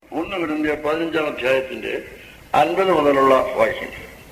ഒന്ന് വിടുന്ന പതിനഞ്ചാം അധ്യായത്തിന്റെ അൻപത് മുതലുള്ള വാക്യം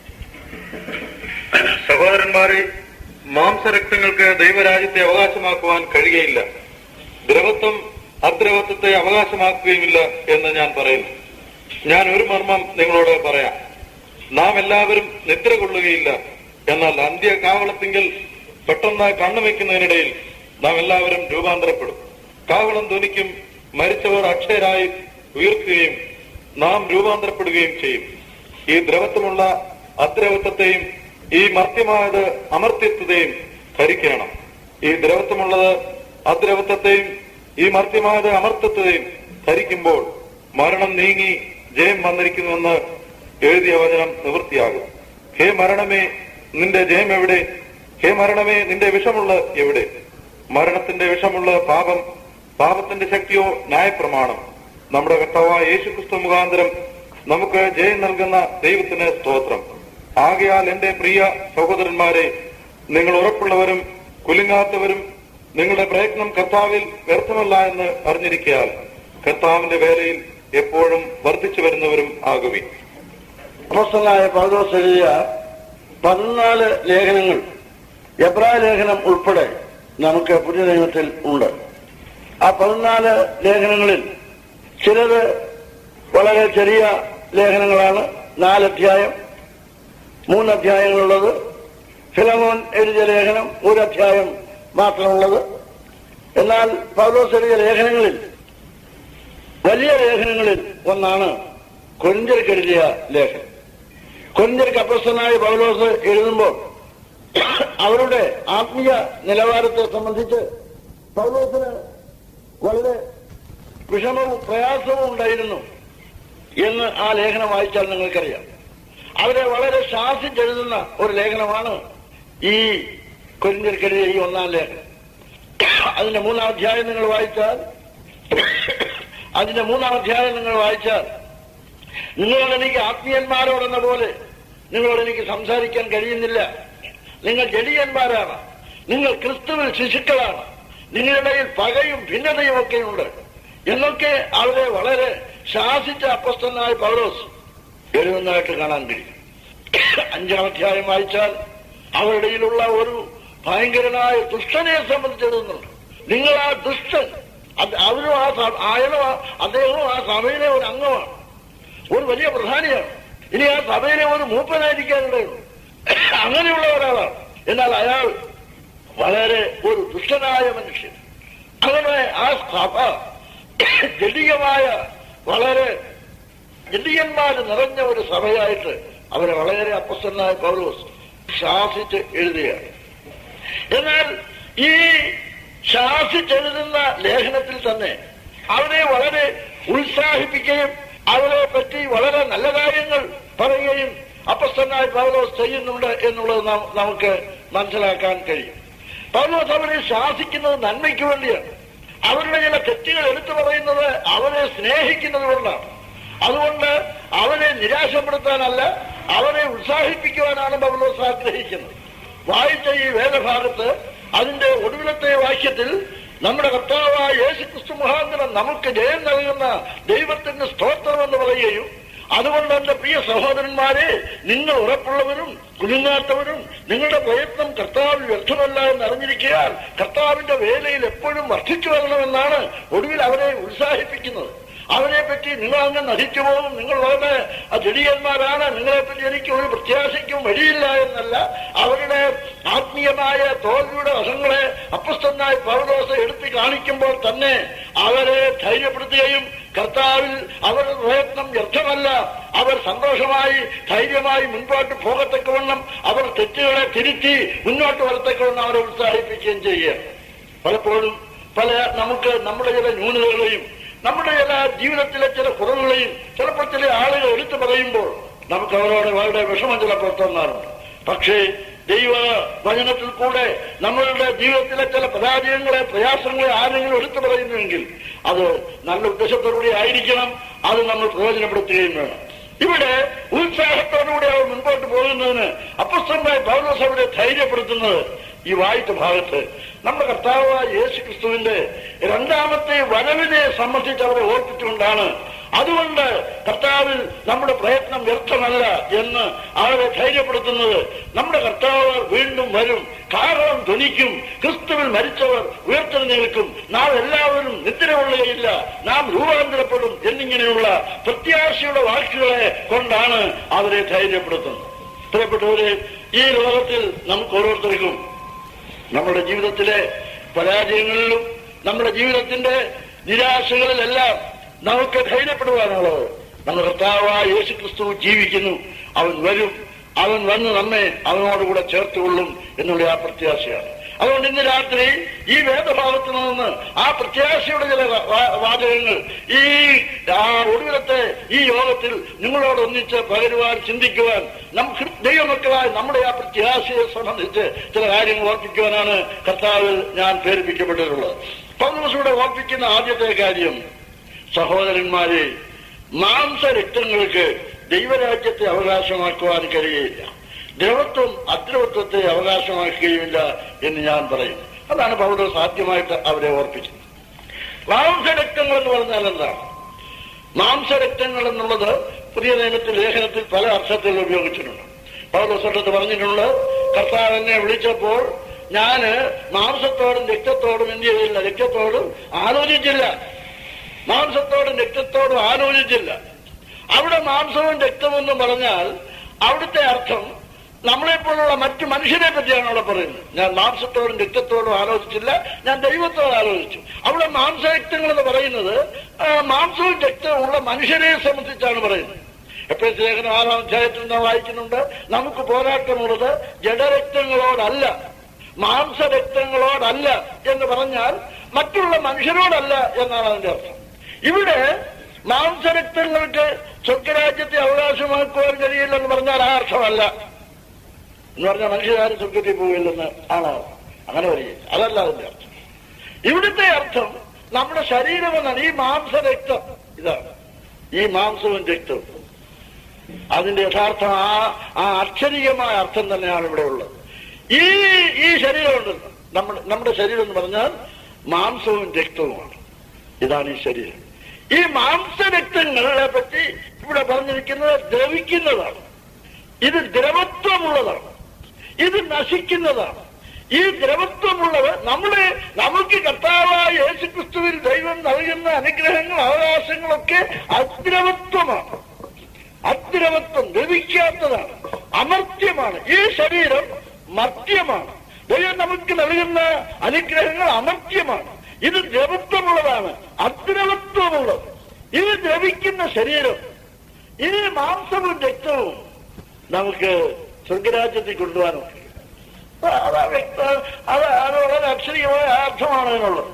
സഹോദരന്മാരെ മാംസരക്തങ്ങൾക്ക് ദൈവരാജ്യത്തെ അവകാശമാക്കുവാൻ കഴിയുകയില്ല ദ്രവത്വം അദ്രവത്വത്തെ അവകാശമാക്കുകയുമില്ല എന്ന് ഞാൻ പറയുന്നു ഞാൻ ഒരു മർമ്മം നിങ്ങളോട് പറയാം നാം എല്ലാവരും നിദ്ര കൊള്ളുകയില്ല എന്നാൽ അന്ത്യ കാവളത്തിങ്കിൽ പെട്ടെന്ന് കണ്ണു വയ്ക്കുന്നതിനിടയിൽ നാം എല്ലാവരും രൂപാന്തരപ്പെടും കാവളം ധ്വനിക്കും മരിച്ചവർ അക്ഷയരായി ഉയർക്കുകയും നാം രൂപാന്തരപ്പെടുകയും ചെയ്യും ഈ ദ്രവത്വമുള്ള അദ്രവത്വത്തെയും ഈ മർത്യമായത് അമർത്യത്വത്തെയും ധരിക്കണം ഈ ദ്രവത്വമുള്ളത് അദ്രവത്വത്തെയും ഈ മർത്യമായത് അമർത്യത്വത്തെയും ധരിക്കുമ്പോൾ മരണം നീങ്ങി ജയം വന്നിരിക്കുന്നുവെന്ന് എഴുതിയ വചനം നിവൃത്തിയാകും ഹേ മരണമേ നിന്റെ ജയം എവിടെ ഹേ മരണമേ നിന്റെ വിഷമുള്ള എവിടെ മരണത്തിന്റെ വിഷമുള്ള പാപം പാപത്തിന്റെ ശക്തിയോ ന്യായപ്രമാണം നമ്മുടെ കർത്താവായ യേശുക്രിസ്തു മുഖാന്തരം നമുക്ക് ജയം നൽകുന്ന ദൈവത്തിന് സ്തോത്രം ആകയാൽ എന്റെ പ്രിയ സഹോദരന്മാരെ നിങ്ങൾ ഉറപ്പുള്ളവരും കുലുങ്ങാത്തവരും നിങ്ങളുടെ പ്രയത്നം കർത്താവിൽ വ്യർത്ഥമല്ല എന്ന് അറിഞ്ഞിരിക്കയാൽ കർത്താവിന്റെ വേലയിൽ എപ്പോഴും വർദ്ധിച്ചു വരുന്നവരും ആകുവി അപ്പോസ്തലനായ പൗലോസ് എഴുതിയ പതിനാല് ലേഖനങ്ങൾ എബ്രായ ലേഖനം ഉൾപ്പെടെ നമുക്ക് പുതിയ നിയമത്തിൽ ഉണ്ട് ആ പതിനാല് ലേഖനങ്ങളിൽ ചിലത് വളരെ ചെറിയ ലേഖനങ്ങളാണ് നാലധ്യായം മൂന്നധ്യായങ്ങളുള്ളത് ഫിലമോൻ എഴുതിയ ലേഖനം ഒരു അധ്യായം മാത്രമുള്ളത് എന്നാൽ പൗലോസ് എഴുതിയ ലേഖനങ്ങളിൽ വലിയ ലേഖനങ്ങളിൽ ഒന്നാണ് കൊഞ്ചർക്ക് എഴുതിയ ലേഖനം കൊഞ്ചർക്ക് അപ്രസനായ പൗലോസ് എഴുതുമ്പോൾ അവരുടെ ആത്മീയ നിലവാരത്തെ സംബന്ധിച്ച് പൗലോസിന് വളരെ വിഷമവും പ്രയാസവും ഉണ്ടായിരുന്നു എന്ന് ആ ലേഖനം വായിച്ചാൽ നിങ്ങൾക്കറിയാം അവരെ വളരെ ശാസിച്ചെഴുതുന്ന ഒരു ലേഖനമാണ് ഈ കൊരിന്തിർക്കെതിരെ ഈ ഒന്നാം ലേഖനം അതിന്റെ മൂന്നാം അധ്യായം നിങ്ങൾ വായിച്ചാൽ അതിന്റെ മൂന്നാം അധ്യായം നിങ്ങൾ വായിച്ചാൽ നിങ്ങളോട് എനിക്ക് ആത്മീയന്മാരോടെന്ന പോലെ നിങ്ങളോട് എനിക്ക് സംസാരിക്കാൻ കഴിയുന്നില്ല നിങ്ങൾ ജഡീയന്മാരാണ് നിങ്ങൾ ക്രിസ്തുവിൽ ശിശുക്കളാണ് നിങ്ങളുടെ ഇടയിൽ പകയും ഭിന്നതയും ഒക്കെ ഉണ്ട് എന്നൊക്കെ അവരെ വളരെ ശാസിച്ച അപ്പസ്തനായ പൗലോസ് എഴുതുന്നതായിട്ട് കാണാൻ കഴിയും അഞ്ചാം അധ്യായം വായിച്ചാൽ അവരുടെ ഇടയിലുള്ള ഒരു ഭയങ്കരനായ ദുഷ്ടനെ സംബന്ധിച്ച് എഴുതുന്നുണ്ട് നിങ്ങൾ ആ ദുഷ്ടൻ അത് അവരും ആ സ- അയാളും ആ- അദ്ദേഹവും ആ സഭയിലെ ഒരു അംഗമാണ് ഒരു വലിയ പ്രധാനിയാണ് ഇനി ആ സഭയിലെ ഒരു മൂപ്പനായിരിക്കാനുണ്ടായിരുന്നു അങ്ങനെയുള്ള ഒരാളാണ് എന്നാൽ അയാൾ വളരെ ഒരു ദുഷ്ടനായ മനുഷ്യൻ അങ്ങനെ ആ സഭ ജഡികമായ വളരെ ജഡിയന്മാർ നിറഞ്ഞ ഒരു സഭയായിട്ട് അവരെ വളരെ അപ്പസ്തനായ പൗലോസ് ശാസിച്ച് എഴുതുകയാണ് എന്നാൽ ഈ ശാസിച്ചെഴുതുന്ന ലേഖനത്തിൽ തന്നെ അവരെ വളരെ ഉത്സാഹിപ്പിക്കുകയും അവരെ പറ്റി വളരെ നല്ല കാര്യങ്ങൾ പറയുകയും അപ്പസ്തനായ പൗലോസ് ചെയ്യുന്നുണ്ട് എന്നുള്ളത് നാം- നമുക്ക് മനസ്സിലാക്കാൻ കഴിയും പൗലോസ് അവരെ ശാസിക്കുന്നത് നന്മയ്ക്ക് വേണ്ടിയാണ് അവരുടെ ചില തെറ്റുകൾ എടുത്തു പറയുന്നത് അവരെ സ്നേഹിക്കുന്നത് കൊണ്ടാണ് അതുകൊണ്ട് അവരെ നിരാശപ്പെടുത്താനല്ല അവരെ ഉത്സാഹിപ്പിക്കുവാനാണ് പൗലോസ് ആഗ്രഹിക്കുന്നത് വായിച്ച ഈ വേദഭാഗത്ത് അതിന്റെ ഒടുവിലത്തെ വാക്യത്തിൽ നമ്മുടെ കർത്താവായ യേശു ക്രിസ്തു മുഖാന്തരം നമുക്ക് ജയം നൽകുന്ന ദൈവത്തിന് സ്തോത്രം എന്ന് പറയുകയും അതുകൊണ്ട് എന്റെ പ്രിയ സഹോദരന്മാരെ നിങ്ങൾ ഉറപ്പുള്ളവരും കുലുങ്ങാത്തവരും നിങ്ങളുടെ പ്രയത്നം കർത്താവിൽ വ്യർത്ഥമല്ല എന്ന് അറിഞ്ഞിരിക്കാൻ കർത്താവിന്റെ വേലയിൽ എപ്പോഴും വർദ്ധിച്ചു വരണമെന്നാണ് ഒടുവിൽ അവരെ ഉത്സാഹിപ്പിക്കുന്നത് അവരെ പറ്റി നിങ്ങൾ അങ്ങ് നശിച്ചു പോകും നിങ്ങൾ വളരെ ജഡീയന്മാരാണ് നിങ്ങളെ പറ്റി എനിക്ക് ഒരു പ്രത്യാശയ്ക്കും വഴിയില്ല എന്നല്ല അവരുടെ ആത്മീയമായ തോൽവിയുടെ വശങ്ങളെ അപ്പസ്തനായ പൗലോസ് എടുത്തു കാണിക്കുമ്പോൾ തന്നെ അവരെ ധൈര്യപ്പെടുത്തുകയും കർത്താവിൽ അവരുടെ പ്രയത്നം വ്യർത്ഥമല്ല അവർ സന്തോഷമായി ധൈര്യമായി മുൻപോട്ട് പോകത്തക്കവണ്ണം അവർ തെറ്റുകളെ തിരുത്തി മുന്നോട്ട് വരത്തക്കവണ്ണം അവരെ ഉത്സാഹിപ്പിക്കുകയും ചെയ്യുക പലപ്പോഴും പല നമുക്ക് നമ്മുടെ ചില ന്യൂനതകളെയും നമ്മുടെ ചില ജീവിതത്തിലെ ചില കുറവുകളെയും ചിലപ്പോൾ ചില ആളുകൾ എടുത്തു പറയുമ്പോൾ നമുക്ക് അവരോട് വളരെ വിഷമം ചിലപ്പോൾ തോന്നാറുണ്ട് പക്ഷേ ദൈവ വചനത്തിൽ കൂടെ നമ്മളുടെ ജീവിതത്തിലെ ചില പരാജയങ്ങളെ പ്രയാസങ്ങളെ ആരെങ്കിലും എടുത്തു പറയുന്നുവെങ്കിൽ അത് നല്ല ഉദ്ദേശത്തോടുകൂടി ആയിരിക്കണം അത് നമ്മൾ പ്രയോജനപ്പെടുത്തുകയും വേണം ഇവിടെ ഉത്സാഹത്തോടുകൂടി അവർ മുൻപോട്ട് പോകുന്നതിന് അപ്പസ്തമായ പൗലോസ് അവരെ ധൈര്യപ്പെടുത്തുന്നത് ഈ വായിച്ച ഭാഗത്ത് നമ്മുടെ കർത്താവായ യേശു ക്രിസ്തുവിന്റെ രണ്ടാമത്തെ വരവിനെ സംബന്ധിച്ച് അവരെ ഓർപ്പിച്ചുകൊണ്ടാണ് അതുകൊണ്ട് കർത്താവിൽ നമ്മുടെ പ്രയത്നം വ്യർത്ഥമല്ല എന്ന് അവരെ ധൈര്യപ്പെടുത്തുന്നത് നമ്മുടെ കർത്താവ് വീണ്ടും വരും കാരണം ധ്വനിക്കും ക്രിസ്തുവിൽ മരിച്ചവർ ഉയർത്തെഴുന്നേൽക്കും നാം എല്ലാവരും നിദ്ര കൊള്ളുകയില്ല നാം രൂപാന്തരപ്പെടും എന്നിങ്ങനെയുള്ള പ്രത്യാശയുടെ വാക്കുകളെ കൊണ്ടാണ് അവരെ ധൈര്യപ്പെടുത്തുന്നത് പ്രിയപ്പെട്ടവരെ ഈ ലോകത്തിൽ നമുക്ക് ഓരോരുത്തർക്കും നമ്മുടെ ജീവിതത്തിലെ പരാജയങ്ങളിലും നമ്മുടെ ജീവിതത്തിന്റെ നിരാശകളിലെല്ലാം നമുക്ക് ധൈര്യപ്പെടുവാനുള്ളത് നമ്മുടെ കർത്താവായ യേശു ക്രിസ്തു ജീവിക്കുന്നു അവൻ വരും അവൻ വന്ന് നമ്മെ അവനോടുകൂടെ ചേർത്തുകൊള്ളും എന്നുള്ള ആ പ്രത്യാശയാണ് അതുകൊണ്ട് ഇന്ന് രാത്രി ഈ വേദഭാഗത്ത് നിന്ന് ആ പ്രത്യാശയുടെ ചില വാ- വാ- വാചകങ്ങൾ ഈ ആ ഒടുവിലത്തെ ഈ യോഗത്തിൽ നിങ്ങളോട് ഒന്നിച്ച് പകരുവാൻ ചിന്തിക്കുവാൻ നമുക്ക് ദൈവമക്കളായ നമ്മുടെ ആ പ്രത്യാശയെ സംബന്ധിച്ച് ചില കാര്യങ്ങൾ ഓർപ്പിക്കുവാനാണ് കർത്താവിൽ ഞാൻ പ്രേരിപ്പിക്കപ്പെട്ടിട്ടുള്ളത് പൗലോസിലൂടെ ഓർപ്പിക്കുന്ന ആദ്യത്തെ കാര്യം സഹോദരന്മാരെ മാംസരക്തങ്ങൾക്ക് ദൈവരാജ്യത്തെ അവകാശമാക്കുവാൻ കഴിയുകയില്ല ദ്രവത്വം അദ്രവത്വത്തെ അവകാശമാക്കുകയുമില്ല എന്ന് ഞാൻ പറയും അതാണ് പൗലോസ് ആദ്യമായിട്ട് അവരെ ഓർപ്പിച്ചത് മാംസരക്തങ്ങൾ എന്ന് പറഞ്ഞാൽ എന്താണ് മാംസരക്തങ്ങൾ എന്നുള്ളത് പുതിയ നിയമത്തിൽ ലേഖനത്തിൽ പല അർത്ഥത്തിൽ ഉപയോഗിച്ചിട്ടുണ്ട് പൗലോസട്ടത്ത് പറഞ്ഞിട്ടുണ്ട് കർത്താവ് എന്നെ വിളിച്ചപ്പോൾ ഞാന് മാംസത്തോടും രക്തത്തോടും എന്ത് ചെയ്തില്ല രക്തത്തോടും ആലോചിച്ചില്ല മാംസത്തോടും രക്തത്തോടും ആലോചിച്ചില്ല അവിടെ മാംസവും രക്തവും എന്ന് പറഞ്ഞാൽ അവിടുത്തെ അർത്ഥം നമ്മളെപ്പോലുള്ള മറ്റു മനുഷ്യരെ പറ്റിയാണ് അവിടെ പറയുന്നത് ഞാൻ മാംസത്തോടും രക്തത്തോടും ആലോചിച്ചില്ല ഞാൻ ദൈവത്തോട് ആലോചിച്ചു അവിടെ മാംസരക്തങ്ങൾ എന്ന് പറയുന്നത് ആ, മാംസവും രക്തവും ഉള്ള മനുഷ്യരെ സംബന്ധിച്ചാണ് പറയുന്നത് എപ്പോഴും ലേഖനം ആറാം അധ്യായത്തിൽ നാം വായിക്കുന്നുണ്ട് നമുക്ക് പോരാട്ടമുള്ളത് ജഡരക്തങ്ങളോടല്ല മാംസരക്തങ്ങളോടല്ല എന്ന് പറഞ്ഞാൽ മറ്റുള്ള മനുഷ്യരോടല്ല എന്നാണ് അതിന്റെ അർത്ഥം ഇവിടെ മാംസരക്തങ്ങൾക്ക് സ്വർഗരാജ്യത്തെ അവകാശമാക്കുവാൻ കഴിയില്ലെന്ന് പറഞ്ഞാൽ ആ അർത്ഥമല്ല എന്ന് പറഞ്ഞാൽ മനുഷ്യരാരും സ്വർഗത്തിൽ പോകില്ലെന്ന് ആണ് അങ്ങനെ വരികയില്ല അതല്ല അതിന്റെ അർത്ഥം ഇവിടുത്തെ അർത്ഥം നമ്മുടെ ശരീരം എന്നാണ് ഈ മാംസരക്തം ഇതാണ് ഈ മാംസവും രക്തവും അതിന്റെ യഥാർത്ഥം ആ ആ അക്ഷരീയമായ അർത്ഥം തന്നെയാണ് ഇവിടെ ഉള്ളത് ഈ ഈ ശരീരമുണ്ട് നമ്മുടെ നമ്മുടെ ശരീരം എന്ന് പറഞ്ഞാൽ മാംസവും രക്തവുമാണ് ഇതാണ് ഈ ശരീരം ഈ മാംസരക്തങ്ങളെ പറ്റി ഇവിടെ പറഞ്ഞിരിക്കുന്നത് ദ്രവിക്കുന്നതാണ് ഇത് ദ്രവത്വമുള്ളതാണ് ഇത് നശിക്കുന്നതാണ് ഈ ദ്രവത്വമുള്ളത് നമ്മുടെ നമുക്ക് കർത്താവായ യേശുക്രിസ്തുവിൽ ദൈവം നൽകുന്ന അനുഗ്രഹങ്ങൾ അവകാശങ്ങളൊക്കെ അദ്രവത്വമാണ് അദ്രവത്വം ദ്രവിക്കാത്തതാണ് അമർത്യമാണ് ഈ ശരീരം മർത്യമാണ് ദൈവം നമുക്ക് നൽകുന്ന അനുഗ്രഹങ്ങൾ അമർത്യമാണ് ഇത് ദ്രവത്വമുള്ളതാണ് അദ്രവത്വമുള്ളത് ഇത് ദ്രവിക്കുന്ന ശരീരം ഈ മാംസവും രക്തവും നമുക്ക് സ്വർഗരാജ്യത്തിൽ കൊണ്ടുപോകാനൊക്കെ അത് വ്യക്ത അത് അത് വളരെ അക്ഷരീയമായ അർത്ഥമാണ് അതിനുള്ളത്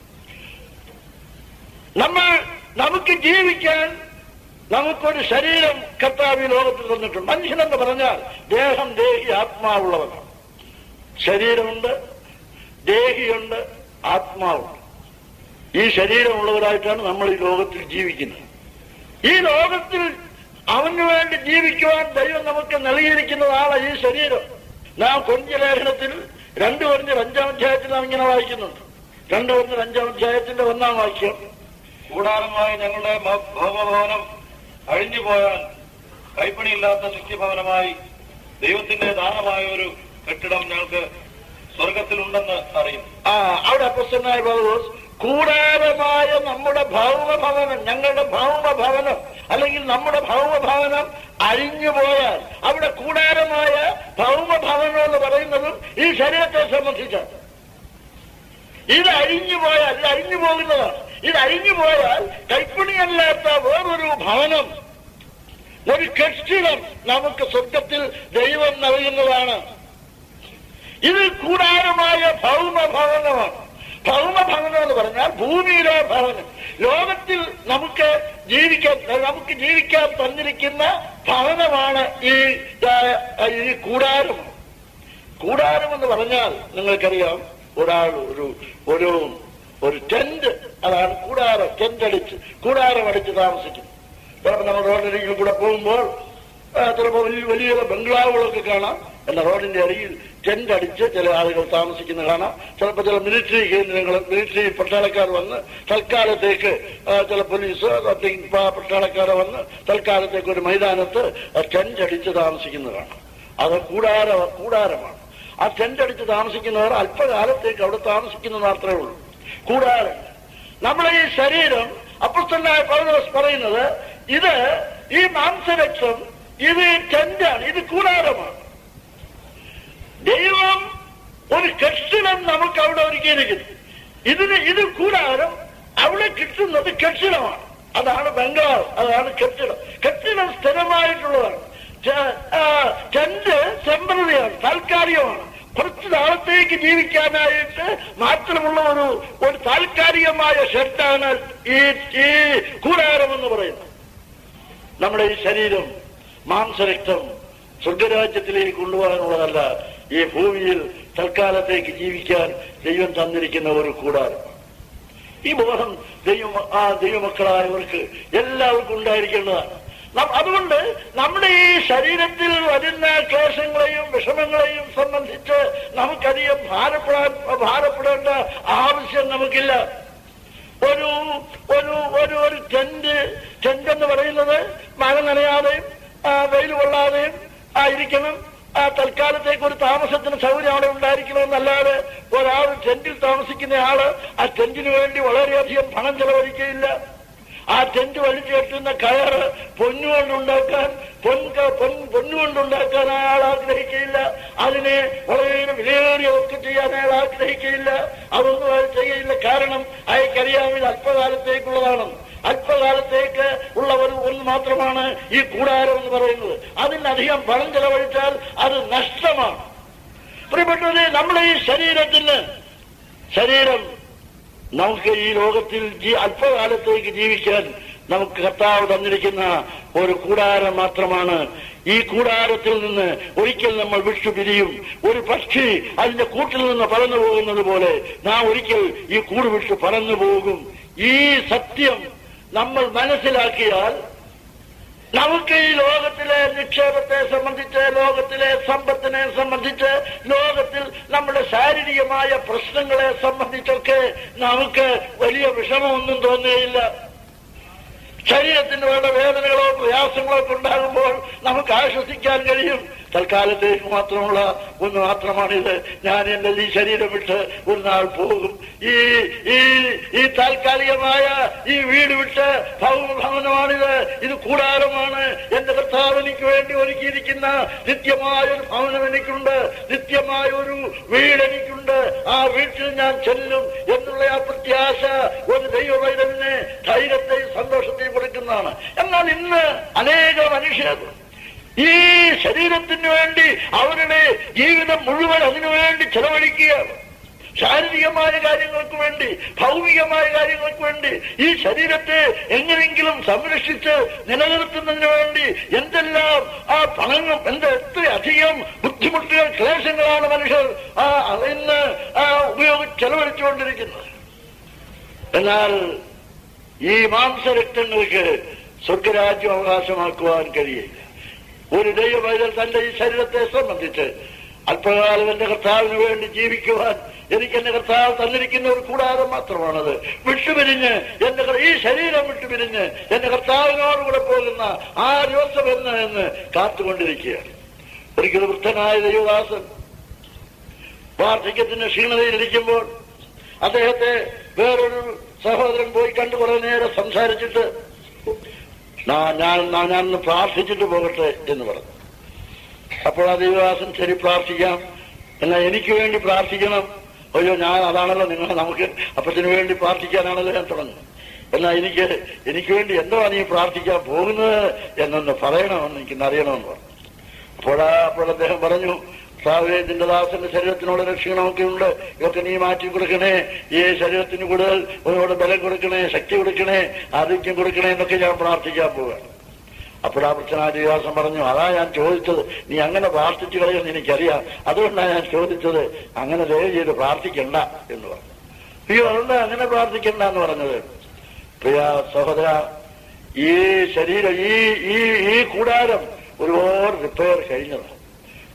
നമ്മൾ നമുക്ക് ജീവിക്കാൻ നമുക്കൊരു ശരീരം കർത്താവ് ഈ ലോകത്തിൽ തന്നിട്ടുണ്ട് മനുഷ്യനെന്ന് പറഞ്ഞാൽ ദേഹം ദേഹി ആത്മാവുള്ളവനാണ് ശരീരമുണ്ട് ദേഹിയുണ്ട് ആത്മാവുണ്ട് ഈ ശരീരമുള്ളവരായിട്ടാണ് നമ്മൾ ഈ ലോകത്തിൽ ജീവിക്കുന്നത് ഈ ലോകത്തിൽ അവന് വേണ്ടി ജീവിക്കുവാൻ ദൈവം നമുക്ക് നൽകിയിരിക്കുന്നതാണ് ഈ ശരീരം നാം കൊഞ്ച ലേഖനത്തിൽ രണ്ടു കൊഞ്ച അഞ്ചാം അധ്യായത്തിൽ നാം ഇങ്ങനെ വായിക്കുന്നുണ്ട് രണ്ടു കൊഞ്ച അഞ്ചാം അധ്യായത്തിന്റെ ഒന്നാം വാക്യം കൂടാരമായി ഞങ്ങളുടെ ഭ- ഭൗമഭവനം അഴിഞ്ഞു പോയാൽ കൈപ്പണിയില്ലാത്ത നിത്യഭവനമായി ദൈവത്തിന്റെ ദാനമായ ഒരു കെട്ടിടം ഞങ്ങൾക്ക് സ്വർഗത്തിലുണ്ടെന്ന് അറിയും ആ അവിടെ അപ്പസ്തനായ പൗലോസ് കൂടാരമായ നമ്മുടെ ഭൗമഭവനം ഞങ്ങളുടെ ഭൗമഭവനം അല്ലെങ്കിൽ നമ്മുടെ ഭൗമഭവനം അഴിഞ്ഞു പോയാൽ അവിടെ കൂടാരമായ ഭൗമഭവനം എന്ന് പറയുന്നതും ഈ ശരീരത്തെ സംബന്ധിച്ചാണ് ഇത് അഴിഞ്ഞു പോയാൽ ഇത് അഴിഞ്ഞു പോകുന്നതാണ് ഇത് അഴിഞ്ഞു പോയാൽ കൈപ്പണിയല്ലാത്ത വേറൊരു ഭവനം ഒരു കെട്ടിടം നമുക്ക് സ്വർഗത്തിൽ ദൈവം നൽകുന്നതാണ് ഇത് കൂടാരമായ ഭൗമഭവനമാണ് ഭൗമഭവനം എന്ന് പറഞ്ഞാൽ ഭൂമിയിലെ ഭവനം ലോകത്തിൽ നമുക്ക് ജീവിക്കാൻ നമുക്ക് ജീവിക്കാൻ തന്നിരിക്കുന്ന ഭവനമാണ് ഈ ആ, ഈ കൂടാരം കൂടാരം എന്ന് പറഞ്ഞാൽ നിങ്ങൾക്കറിയാം ഒരാൾ ഒരു ഒരു ഒരു ടെന്റ് അതാണ് കൂടാരം ടെന്റ് അടിച്ച് കൂടാരം അടിച്ച് താമസിക്കും ചിലപ്പോൾ നമ്മൾ റോഡരികിൽ കൂടെ പോകുമ്പോൾ ആ, ചിലപ്പോൾ വലിയ വലിയ ബംഗ്ലാവുകളൊക്കെ കാണാം എന്ന റോഡിന്റെ അരികിൽ ടെന്റ് അടിച്ച് ചില ആളുകൾ താമസിക്കുന്ന കാണാം ചിലപ്പോൾ ചില മിലിറ്ററി കേന്ദ്രങ്ങൾ മിലിറ്ററി പട്ടാളക്കാർ വന്ന് തൽക്കാലത്തേക്ക് ആ, ചില പോലീസ് അല്ലെങ്കിൽ പ- പട്ടാളക്കാർ വന്ന് തൽക്കാലത്തേക്ക് ഒരു മൈതാനത്ത് ടെന്റ് അടിച്ച് താമസിക്കുന്നത് കാണാം അത് കൂടാര കൂടാരമാണ് ആ ടെന്റ് അടിച്ച് താമസിക്കുന്നവർ അല്പകാലത്തേക്ക് അവിടെ താമസിക്കുന്നത് മാത്രമേ ഉള്ളൂ കൂടാരം നമ്മുടെ ഈ ശരീരം അപ്പുസ്തനായ പൗലോസ് പറയുന്നത് ഇത് ഈ മാംസരക്ഷം ഇത് ടെന്റാണ് ഇത് കൂടാരമാണ് ദൈവം ഒരു കെട്ടിടം നമുക്ക് അവിടെ ഒരുക്കിയിരിക്കുന്നു ഇതിന് ഇത് കൂടാരം അവിടെ കിട്ടുന്നത് കെട്ടിടമാണ് അതാണ് ബംഗ്ലാവ് അതാണ് കെട്ടിടം കെട്ടിടം സ്ഥിരമായിട്ടുള്ളതാണ് ച- ആ, ടെന്റ് ടെമ്പററിയാണ് താൽക്കാലികമാണ് കുറച്ച് നാളത്തേക്ക് ജീവിക്കാനായിട്ട് മാത്രമുള്ള ഒരു ഒരു താൽക്കാലികമായ ഷെഡാണ് ഈ ഈ കൂടാരം എന്ന് പറയുന്നത് നമ്മുടെ ഈ ശരീരം മാംസരക്തം സ്വർഗരാജ്യത്തിലേക്ക് കൊണ്ടുപോകാനുള്ളതല്ല ഈ ഭൂമിയിൽ തൽക്കാലത്തേക്ക് ജീവിക്കാൻ ദൈവം തന്നിരിക്കുന്ന ഒരു കൂടാരം ഈ ബോധം ദൈവം ആ ദൈവമക്കളായവർക്ക് എല്ലാവർക്കും ഉണ്ടായിരിക്കേണ്ടതാണ് നം- അതുകൊണ്ട് നമ്മുടെ ഈ ശരീരത്തിൽ വരുന്ന ക്ലേശങ്ങളെയും വിഷമങ്ങളെയും സംബന്ധിച്ച് നമുക്കധികം ഭാരപ്പെടാൻ ഭാരപ്പെടേണ്ട ആവശ്യം നമുക്കില്ല ഒരു ഒരു ഒരു ഒരു ടെന്റ് ടെന്റ് എന്ന് പറയുന്നത് മഴ നനയാതെയും ആ, വെയിൽ കൊള്ളാതെയും ആയിരിക്കണം ആ തൽക്കാലത്തേക്ക് ഒരു താമസത്തിന് സൗകര്യം അവിടെ ഉണ്ടായിരിക്കണമെന്നല്ലാതെ ഒരാൾ ടെന്റിൽ താമസിക്കുന്ന ആള് ആ ടെന്റിന് വേണ്ടി വളരെയധികം പണം ചെലവഴിക്കുകയില്ല ആ ടെന്റ് വലിച്ചു കെട്ടുന്ന കയറ് പൊന്നുകൊണ്ടുണ്ടാക്കാൻ പൊൻ പൊൻ പൊന്നുകൊണ്ടുണ്ടാക്കാൻ അയാൾ ആഗ്രഹിക്കുകയില്ല അതിനെ വളരെ വിലയേറിയതൊക്കെ ചെയ്യാൻ അയാൾ ആഗ്രഹിക്കുകയില്ല അതൊന്നും അയാൾ ചെയ്യില്ല കാരണം അയാൾക്കറിയാം ഇത് അല്പകാലത്തേക്കുള്ളതാണ് അല്പകാലത്തേക്ക് ഉള്ള ഒരു ഒന്ന് മാത്രമാണ് ഈ കൂടാരം എന്ന് പറയുന്നത് അതിനധികം പണം ചെലവഴിച്ചാൽ അത് നഷ്ടമാണ് പ്രിയപ്പെട്ടവരെ നമ്മുടെ ഈ ശരീരത്തിന് ശരീരം നമുക്ക് ഈ ലോകത്തിൽ ജീ- അല്പകാലത്തേക്ക് ജീവിക്കാൻ നമുക്ക് കർത്താവ് തന്നിരിക്കുന്ന ഒരു കൂടാരം മാത്രമാണ് ഈ കൂടാരത്തിൽ നിന്ന് ഒരിക്കൽ നമ്മൾ വിട്ടുപിരിയും ഒരു പക്ഷി അതിന്റെ കൂട്ടിൽ നിന്ന് പറന്നു പോകുന്നത് പോലെ നാം ഒരിക്കൽ ഈ കൂട് വിട്ട് പറന്നു പോകും ഈ സത്യം നമ്മൾ മനസ്സിലാക്കിയാൽ നമുക്ക് ഈ ലോകത്തിലെ നിക്ഷേപത്തെ സംബന്ധിച്ച് ലോകത്തിലെ സമ്പത്തിനെ സംബന്ധിച്ച് ലോകത്തിൽ നമ്മുടെ ശാരീരികമായ പ്രശ്നങ്ങളെ സംബന്ധിച്ചൊക്കെ നമുക്ക് വലിയ വിഷമമൊന്നും തോന്നുകയില്ല ശരീരത്തിന് വേണ്ട വേദനകളോ പ്രയാസങ്ങളോ ഒക്കെ ഉണ്ടാകുമ്പോൾ നമുക്ക് ആശ്വസിക്കാൻ കഴിയും തൽക്കാലത്തേക്ക് മാത്രമുള്ള ഒന്ന് മാത്രമാണിത് ഞാൻ എന്റെ ഈ ശരീരം വിട്ട് ഒരു നാൾ പോകും ഈ ഈ ഈ താൽക്കാലികമായ ഈ വീട് വിട്ട് ഭവനമാണിത് ഇത് കൂടാരമാണ് എന്റെ കർത്താവ് എനിക്ക് വേണ്ടി ഒരുക്കിയിരിക്കുന്ന നിത്യമായ ഒരു ഭവനം എനിക്കുണ്ട് നിത്യമായ ഒരു വീട് എനിക്കുണ്ട് ആ വീട്ടിൽ ഞാൻ ചെല്ലും എന്നുള്ള ആ പ്രത്യാശ ഒരു ദൈവവൈതലിന് ധൈര്യത്തെയും സന്തോഷത്തെയും കൊടുക്കുന്നതാണ് എന്നാൽ ഇന്ന് അനേക മനുഷ്യർ ഈ ശരീരത്തിന് വേണ്ടി അവരുടെ ജീവിതം മുഴുവൻ അതിനുവേണ്ടി ചെലവഴിക്കുകയാണ് ശാരീരികമായ കാര്യങ്ങൾക്ക് വേണ്ടി ഭൗമികമായ കാര്യങ്ങൾക്ക് വേണ്ടി ഈ ശരീരത്തെ എങ്ങനെയെങ്കിലും സംരക്ഷിച്ച് നിലനിർത്തുന്നതിന് വേണ്ടി എന്തെല്ലാം ആ പണങ്ങൾ എന്ത് എത്രയധികം ബുദ്ധിമുട്ടുകൾ ക്ലേശങ്ങളാണ് മനുഷ്യർ ആ അതിന് ആ ഉപയോഗിച്ച് ചെലവഴിച്ചുകൊണ്ടിരിക്കുന്നത് എന്നാൽ ഈ മാംസരക്തങ്ങൾക്ക് സ്വർഗരാജ്യം അവകാശമാക്കുവാൻ കഴിയില്ല ഒരു ദൈവവൈതൽ തന്റെ ഈ ശരീരത്തെ സംബന്ധിച്ച് അല്പകാലം എന്റെ കർത്താവിന് വേണ്ടി ജീവിക്കുവാൻ എനിക്ക് എന്റെ കർത്താവ് തന്നിരിക്കുന്ന ഒരു കൂടാരം മാത്രമാണത് വിട്ടുപിരിഞ്ഞ് എന്റെ കർ- ഈ ശരീരം വിട്ടുപിരിഞ്ഞ് എന്റെ കർത്താവിനോടുകൂടെ പോകുന്ന ആ ദിവസം എന്ന് എന്ന് കാത്തുകൊണ്ടിരിക്കുകയാണ് ഒരിക്കൽ വൃദ്ധനായ ദൈവദാസൻ വാർദ്ധക്യത്തിന്റെ ക്ഷീണതയിലിരിക്കുമ്പോൾ അദ്ദേഹത്തെ വേറൊരു സഹോദരൻ പോയി കണ്ടു കുറെ നേരം സംസാരിച്ചിട്ട് "നാ- ഞാൻ നാ- ഞാനൊന്ന് പ്രാർത്ഥിച്ചിട്ട് പോകട്ടെ എന്ന് പറഞ്ഞു അപ്പോൾ ആ ദൈവദാസൻ ശരി പ്രാർത്ഥിക്കാം എന്നാൽ എനിക്ക് വേണ്ടി പ്രാർത്ഥിക്കണം അയ്യോ ഞാൻ അതാണല്ലോ നിങ്ങൾ നമുക്ക് അപ്പത്തിന് വേണ്ടി പ്രാർത്ഥിക്കാനാണല്ലോ ഞാൻ തുടങ്ങി എന്നാൽ എനിക്ക് എനിക്ക് വേണ്ടി എന്തോ നീ പ്രാർത്ഥിക്കാൻ പോകുന്നത് എന്നൊന്ന് പറയണമെന്ന് എനിക്കൊന്ന് അറിയണമെന്ന് പറഞ്ഞു അപ്പോഴാ അപ്പോൾ അദ്ദേഹം പറഞ്ഞു സാവേ നിന്റെ ദാസന്റെ ശരീരത്തിനുള്ള ക്ഷീണമൊക്കെ ഉണ്ട് ഇതൊക്കെ നീ മാറ്റി കൊടുക്കണേ ഈ ശരീരത്തിന് കൂടുതൽ ഒരുപാട് ബലം കൊടുക്കണേ ശക്തി കൊടുക്കണേ ആരോഗ്യം കൊടുക്കണേ എന്നൊക്കെ ഞാൻ പ്രാർത്ഥിക്കാൻ പോവുകയാണ് അപ്പോഴാ പ്രശ്നാദിവാസം പറഞ്ഞു അതാ ഞാൻ ചോദിച്ചത് നീ അങ്ങനെ പ്രാർത്ഥിച്ചു കളയുമെന്ന് എനിക്കറിയാം അതുകൊണ്ടാണ് ഞാൻ ചോദിച്ചത് അങ്ങനെ ദയവ് ചെയ്ത് പ്രാർത്ഥിക്കണ്ട എന്ന് പറഞ്ഞു അയ്യോ അതുകൊണ്ട് അങ്ങനെ പ്രാർത്ഥിക്കണ്ട എന്ന് പറഞ്ഞത് പ്രിയ സഹോദര ഈ ശരീരം ഈ ഈ ഈ കൂടാരം ഒരുപാട് റിപ്പയർ കഴിഞ്ഞതാണ്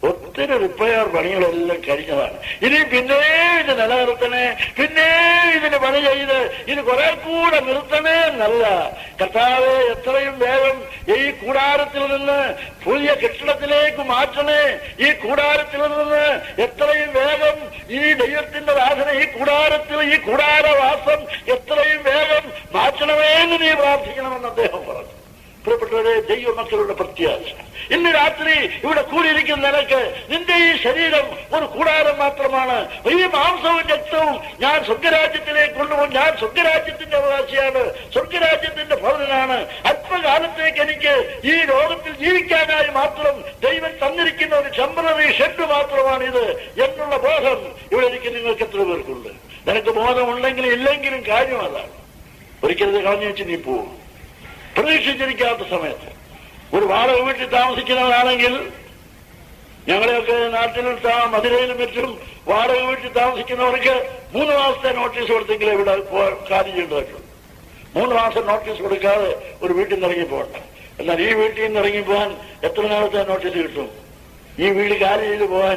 ഒത്തിരി റിപ്പയർ പണികളെല്ലാം കഴിഞ്ഞതാണ് ഇനി പിന്നെ ഇത് നിലനിർത്തണേ പിന്നെ ഇതിന് പണി ചെയ്ത് ഇത് കുറെ കൂടെ നിർത്തണേ എന്നല്ല കർത്താവ് എത്രയും വേഗം ഈ കൂടാരത്തിൽ നിന്ന് പുതിയ കെട്ടിടത്തിലേക്ക് മാറ്റണേ ഈ കൂടാരത്തിൽ നിന്ന് എത്രയും വേഗം ഈ ദൈവത്തിന്റെ വാസന ഈ കൂടാരത്തിൽ ഈ കൂടാരവാസം എത്രയും വേഗം മാറ്റണമേ എന്ന് നീ പ്രാർത്ഥിക്കണമെന്ന് അദ്ദേഹം പറഞ്ഞു പ്രിയപ്പെട്ടവരെ ദൈവമക്കളുടെ പ്രത്യാശ ഇന്ന് രാത്രി ഇവിടെ കൂടിയിരിക്കുന്ന നിനക്ക് നിന്റെ ഈ ശരീരം ഒരു കൂടാരം മാത്രമാണ് ഈ മാംസവും രക്തവും ഞാൻ സ്വർഗരാജ്യത്തിലേക്ക് കൊണ്ടുപോകും ഞാൻ സ്വർഗരാജ്യത്തിന്റെ അവകാശിയാണ് സ്വർഗരാജ്യത്തിന്റെ ഭവനാണ് അല്പകാലത്തേക്ക് എനിക്ക് ഈ ലോകത്തിൽ ജീവിക്കാനായി മാത്രം ദൈവം തന്നിരിക്കുന്ന ഒരു ടെമ്പററി ഷെഡ് മാത്രമാണ് ഇത് എന്നുള്ള ബോധം ഇവിടെ എനിക്ക് നിങ്ങൾക്ക് എത്ര പേർക്കുണ്ട് നിനക്ക് ബോധമുണ്ടെങ്കിലും ഇല്ലെങ്കിലും കാര്യം അതാണ് ഒരിക്കലും ഇത് കളഞ്ഞു വെച്ച് നീ പോകും പ്രതീക്ഷിച്ചിരിക്കാത്ത സമയത്ത് ഒരു വാടക വീട്ടിൽ താമസിക്കുന്നവരാണെങ്കിൽ ഞങ്ങളെയൊക്കെ നാട്ടിൽ താ- മധുരയിലും മറ്റും വാടക വീട്ടിൽ താമസിക്കുന്നവർക്ക് മൂന്ന് മാസത്തെ നോട്ടീസ് കൊടുത്തെങ്കിൽ ഇവിടെ പോ- കാര്യം ചെയ്യേണ്ടതായിട്ടുള്ളൂ മൂന്ന് മാസം നോട്ടീസ് കൊടുക്കാതെ ഒരു വീട്ടിൽ നിന്ന് ഇറങ്ങി പോകണ്ട എന്നാൽ ഈ വീട്ടിൽ നിന്ന് ഇറങ്ങി പോകാൻ എത്ര നാളത്തെ നോട്ടീസ് കിട്ടും ഈ വീട് കാലി ചെയ്ത് പോകാൻ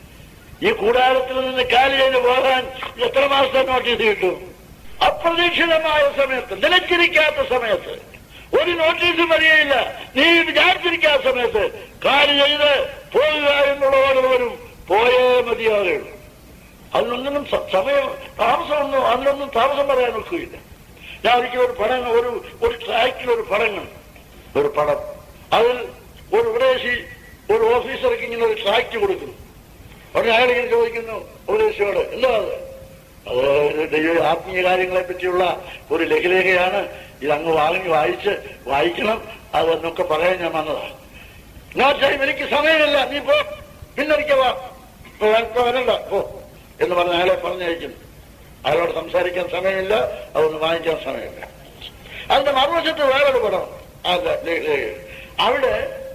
ഈ കൂടാരത്തിൽ നിന്ന് കാലി ചെയ്ത് പോകാൻ എത്ര മാസത്തെ നോട്ടീസ് കിട്ടും അപ്രതീക്ഷിതമായ സമയത്ത് നിലച്ചിരിക്കാത്ത സമയത്ത് ഒരു നോട്ടീസും വരികയില്ല നീ വിചാരിച്ചിരിക്കാത്ത സമയത്ത് കാലി ചെയ്ത് പോകുക എന്നുള്ള ഓർഡർ വരും പോയേ മതിയാകുള്ളൂ അതിനൊന്നും സ- സമയം താമസമൊന്നും അതിനൊന്നും താമസം പറയാൻ ഒക്കുകയില്ല ഞാൻ ഒരിക്കലും ഒരു പടം ഒരു ഒരു ട്രാക്കിൽ ഒരു പടം കണ്ടു ഒരു പടം അതിൽ ഒരു ഉപദേശി ഒരു ഓഫീസർക്ക് ഇങ്ങനെ ഒരു ട്രാക്ട് കൊടുക്കുന്നു ഉടനെ അയാൾ ഇങ്ങനെ ചോദിക്കുന്നു ഉപദേശിയോട് എന്താ അത് അത് ഒരു ദൈവ ആത്മീയ കാര്യങ്ങളെ പറ്റിയുള്ള ഒരു ലഘുലേഖയാണ് ഇത് അങ്ങ് വാങ്ങി വായിച്ച് വായിക്കണം അതെന്നൊക്കെ പറയാൻ ഞാൻ വന്നതാണ് ഞാൻ ചെയ്യും എനിക്ക് സമയമില്ല നീ പോ പിന്നൊരിക്കൽ വാ ഇപ്പൊ വര- ഇപ്പൊ വരണ്ട പോ എന്ന് പറഞ്ഞ് അയാളെ പറഞ്ഞയക്കുന്നു അയാളോട് സംസാരിക്കാൻ സമയമില്ല അതൊന്ന് വാങ്ങിക്കാൻ സമയമില്ല അതിന്റെ മറുവശത്ത് വേറൊരു പടം അതെ ലേ- ലേ- അവിടെ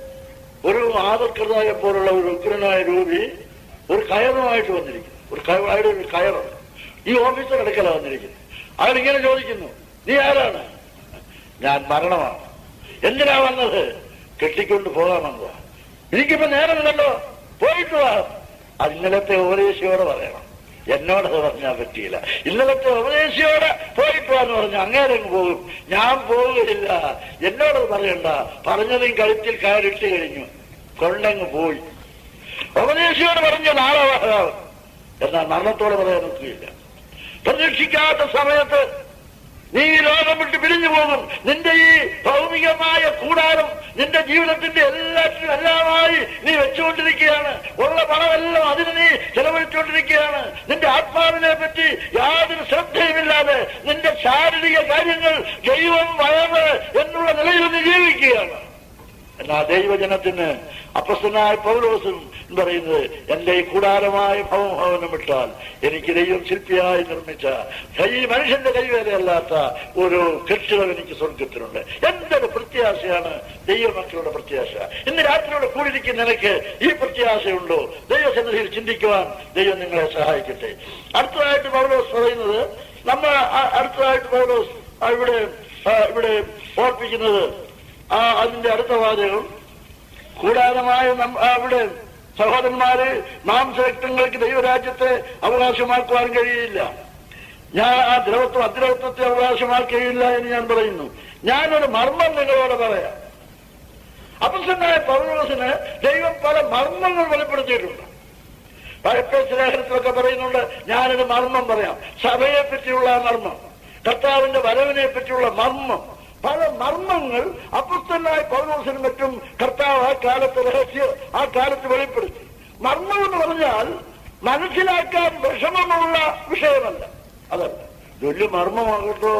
ഒരു ആദർക്കൃതായ പോലുള്ള ഒരു ഉഗ്രനായ രൂപി ഒരു കയറുമായിട്ട് വന്നിരിക്കുന്നു ഒരു കയ- അയാളുടെ ഒരു കയറുണ്ട് ഈ ഓഫീസർ അടുക്കല വന്നിരിക്കുന്നു അയാൾ ഇങ്ങനെ ചോദിക്കുന്നു നീ ആരാണ് ഞാൻ മരണമാണ് എന്തിനാ വന്നത് കെട്ടിക്കൊണ്ട് പോകാൻ വന്നതാ എനിക്കിപ്പോ നേരമില്ലല്ലോ പോയിട്ട് വാ അത് ഇന്നലത്തെ ഉപദേശിയോടെ പറയണം എന്നോടത് പറഞ്ഞാൽ പറ്റിയില്ല ഇന്നലത്തെ ഉപദേശിയോടെ പോയിട്ട് വാന്ന് പറഞ്ഞു അങ്ങേരങ്ങ് പോകും ഞാൻ പോവുകയില്ല എന്നോടത് പറയണ്ട പറഞ്ഞതും കഴുത്തിൽ കയറിട്ട് കഴിഞ്ഞു കൊണ്ടങ്ങ് പോയി ഉപദേശിയോട് പറഞ്ഞ നാളെ വരാം എന്നാൽ മരണത്തോടെ പറയാൻ ഒക്കുകയില്ല പ്രതീക്ഷിക്കാത്ത സമയത്ത് നീ ഈ ലോകം വിട്ട് പിരിഞ്ഞു പോകും നിന്റെ ഈ ഭൗമികമായ കൂടാരം നിന്റെ ജീവിതത്തിന്റെ എല്ലാറ്റിനും എല്ലാമായി നീ വെച്ചുകൊണ്ടിരിക്കുകയാണ് ഉള്ള പണമെല്ലാം അതിന് നീ ചെലവഴിച്ചുകൊണ്ടിരിക്കുകയാണ് നിന്റെ ആത്മാവിനെ പറ്റി യാതൊരു ശ്രദ്ധയുമില്ലാതെ നിന്റെ ശാരീരിക കാര്യങ്ങൾ ദൈവം വയറ് എന്നുള്ള നിലയിൽ നീ ജീവിക്കുകയാണ് എന്നാൽ ദൈവജനത്തിന് അപ്പസ്തനായ പൗലോസും പറയുന്നത് എന്റെ ഈ കൂടാരമായ ഭവഭവനം വിട്ടാൽ എനിക്ക് ദൈവം ശില്പിയായി നിർമ്മിച്ച കൈ മനുഷ്യന്റെ കൈവേലയല്ലാത്ത ഒരു കെട്ടിടം എനിക്ക് സ്വർഗത്തിലുണ്ട് എന്തൊരു പ്രത്യാശയാണ് ദൈവമക്കളുടെ പ്രത്യാശ ഇന്ന് രാത്രിയോടെ കൂടിയിരിക്കുന്ന നിനക്ക് ഈ പ്രത്യാശയുണ്ടോ ദൈവസന്നിധിയിൽ ചിന്തിക്കുവാൻ ദൈവം നിങ്ങളെ സഹായിക്കട്ടെ അടുത്തതായിട്ട് പൗലോസ് പറയുന്നത് നമ്മൾ അ- അടുത്തതായിട്ട് പൗലോസ് ആ, ഇവിടെ ആ, ഇവിടെ ഓർപ്പിക്കുന്നത് ആ അതിന്റെ അടുത്ത വാചകം കൂടാരമായ നം- ആ, അവിടെ സഹോദരന്മാര് മാംസരക്തങ്ങൾക്ക് ദൈവരാജ്യത്തെ അവകാശമാക്കുവാൻ കഴിയില്ല ഞാൻ ആ ദ്രവത്വം അദ്രവത്വത്തെ അവകാശമാക്കുകയില്ല എന്ന് ഞാൻ പറയുന്നു ഞാനൊരു മർമ്മം നിങ്ങളോട് പറയാം അപ്പസന്നായ പൗരോസിന് ദൈവം പല മർമ്മങ്ങൾ വെളിപ്പെടുത്തിയിട്ടുണ്ട് പഴപ്പേസ് ലേഖനത്തിലൊക്കെ പറയുന്നുണ്ട് ഞാനൊരു മർമ്മം പറയാം സഭയെ പറ്റിയുള്ള ആ മർമ്മം കർത്താവിന്റെ വരവിനെ പറ്റിയുള്ള മർമ്മം പല മർമ്മങ്ങൾ അപ്പസ്തനായ പൗലോസിനും മറ്റും കർത്താവ് ആ കാലത്ത് രഹസ്യ ആ കാലത്ത് വെളിപ്പെടുത്തി മർമ്മം എന്ന് പറഞ്ഞാൽ മനസ്സിലാക്കാൻ വിഷമമുള്ള വിഷയമല്ല അതല്ല ഇത് വലിയ മർമ്മമാകട്ടോ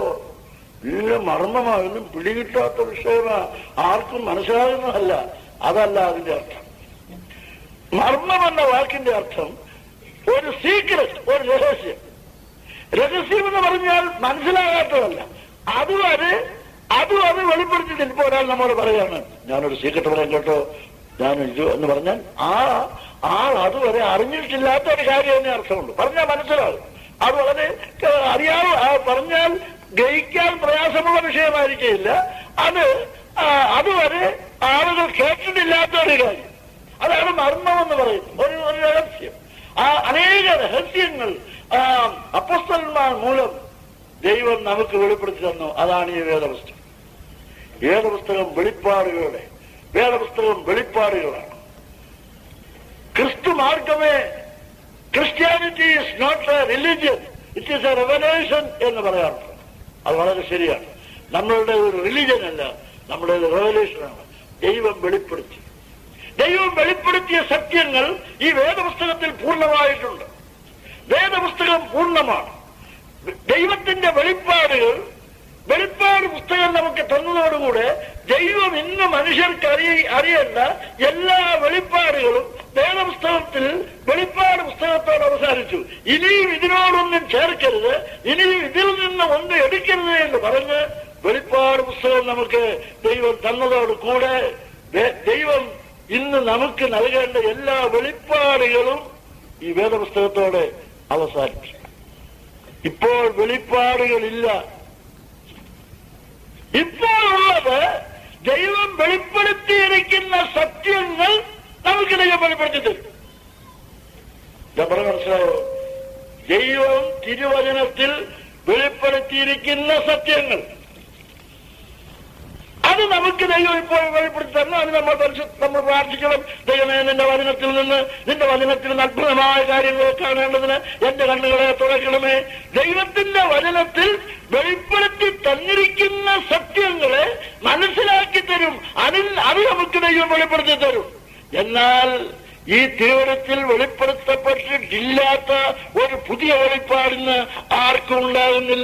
വലിയ മർമ്മമാകുന്നു പിടികിട്ടാത്ത വിഷയമാ ആർക്കും മനസ്സിലാകുന്നതല്ല അതല്ല അതിന്റെ അർത്ഥം മർമ്മം എന്ന വാക്കിന്റെ അർത്ഥം ഒരു സീക്രട്ട് ഒരു രഹസ്യം രഹസ്യം എന്ന് പറഞ്ഞാൽ മനസ്സിലാകാത്തതല്ല അതുവരെ അതും അത് വെളിപ്പെടുത്തിയിട്ടില്ല ഇപ്പൊ ഒരാൾ നമ്മോട് പറയാണ് ഞാനൊരു സീക്രട്ട് പറയാൻ കേട്ടോ ഞാൻ ഇത് എന്ന് പറഞ്ഞാൽ ആ ആൾ അതുവരെ അറിഞ്ഞിട്ടില്ലാത്ത ഒരു കാര്യം തന്നെ അർത്ഥമുണ്ട് പറഞ്ഞാൽ മനസ്സിലാകും അത് വളരെ ഏഹ്, അറിയാവോ ആ പറഞ്ഞാൽ ഗ്രഹിക്കാൻ പ്രയാസമുള്ള വിഷയമായിരിക്കില്ല അത് ആ, അതുവരെ ആളുകൾ കേട്ടിട്ടില്ലാത്ത ഒരു കാര്യം അതാണ് മർമ്മം എന്ന് പറയുന്നത് ഒരു ഒരു രഹസ്യം ആ അനേക രഹസ്യങ്ങൾ ആ, അപ്പസ്തലന്മാർ മൂലം ദൈവം നമുക്ക് വെളിപ്പെടുത്തി തന്നു അതാണ് ഈ വേദപുസ്തകം വേദപുസ്തകം വെളിപ്പാടുകളുടെ വേദപുസ്തകം വെളിപ്പാടുകളാണ് ക്രിസ്തു മാർഗമേ Christianity is not a religion it is a revelation എന്ന് പറയാറുണ്ട് അത് വളരെ ശരിയാണ് നമ്മളുടെ ഒരു റിലിജൻ അല്ല നമ്മുടെ ഒരു റെവലേഷനാണ് ദൈവം വെളിപ്പെടുത്തി ദൈവം വെളിപ്പെടുത്തിയ സത്യങ്ങൾ ഈ വേദപുസ്തകത്തിൽ പൂർണ്ണമായിട്ടുണ്ട് വേദപുസ്തകം പൂർണ്ണമാണ് ദൈവത്തിന്റെ വെളിപ്പാടുകൾ വെളിപ്പാട് പുസ്തകം നമുക്ക് തന്നതോടുകൂടെ ദൈവം ഇന്ന് മനുഷ്യർക്ക് അറിയ അറിയേണ്ട എല്ലാ വെളിപ്പാടുകളും വേദപുസ്തകത്തിൽ വെളിപ്പാട് പുസ്തകത്തോട് അവസാനിച്ചു ഇനിയും ഇതിനോടൊന്നും ചേർക്കരുത് ഇനിയും ഇതിൽ നിന്ന് ഒന്നും എടുക്കരുത് എന്ന് പറഞ്ഞ് വെളിപ്പാട് പുസ്തകം നമുക്ക് ദൈവം തന്നതോട് കൂടെ ദേ- ദൈവം ഇന്ന് നമുക്ക് നൽകേണ്ട എല്ലാ വെളിപ്പാടുകളും ഈ വേദപുസ്തകത്തോടെ അവസാനിച്ചു ഇപ്പോൾ വെളിപ്പാടുകളില്ല ഇപ്പോഴുള്ളത് ദൈവം വെളിപ്പെടുത്തിയിരിക്കുന്ന സത്യങ്ങൾ നമുക്ക് ദൈവം വെളിപ്പെടുത്തി തരും ഞാൻ പറഞ്ഞ മനസ്സിലായോ ദൈവം തിരുവചനത്തിൽ വെളിപ്പെടുത്തിയിരിക്കുന്ന സത്യങ്ങൾ അത് നമുക്ക് ദൈവം ഇപ്പോൾ വെളിപ്പെടുത്തി തരണം അത് നമ്മൾ പരിശു നമ്മൾ പ്രാർത്ഥിക്കണം ദൈവമേ നിന്റെ വചനത്തിൽ നിന്ന് നിന്റെ വചനത്തിൽ നിന്ന് അത്ഭുതമായ കാര്യങ്ങൾ കാണേണ്ടതിന് എന്റെ കണ്ണുകളെ തുറക്കണമേ ദൈവത്തിന്റെ വചനത്തിൽ വെളിപ്പെടുത്തി തന്നിരിക്കുന്ന സത്യങ്ങളെ മനസ്സിലാക്കി തരും അതിൽ അത് നമുക്ക് ദൈവം വെളിപ്പെടുത്തി തരും എന്നാൽ ഈ തിരുവനത്തിൽ വെളിപ്പെടുത്തപ്പെട്ടിട്ടില്ലാത്ത ഒരു പുതിയ വെളിപ്പാടിന്ന് ആർക്കും ഉണ്ടാകുന്നില്ല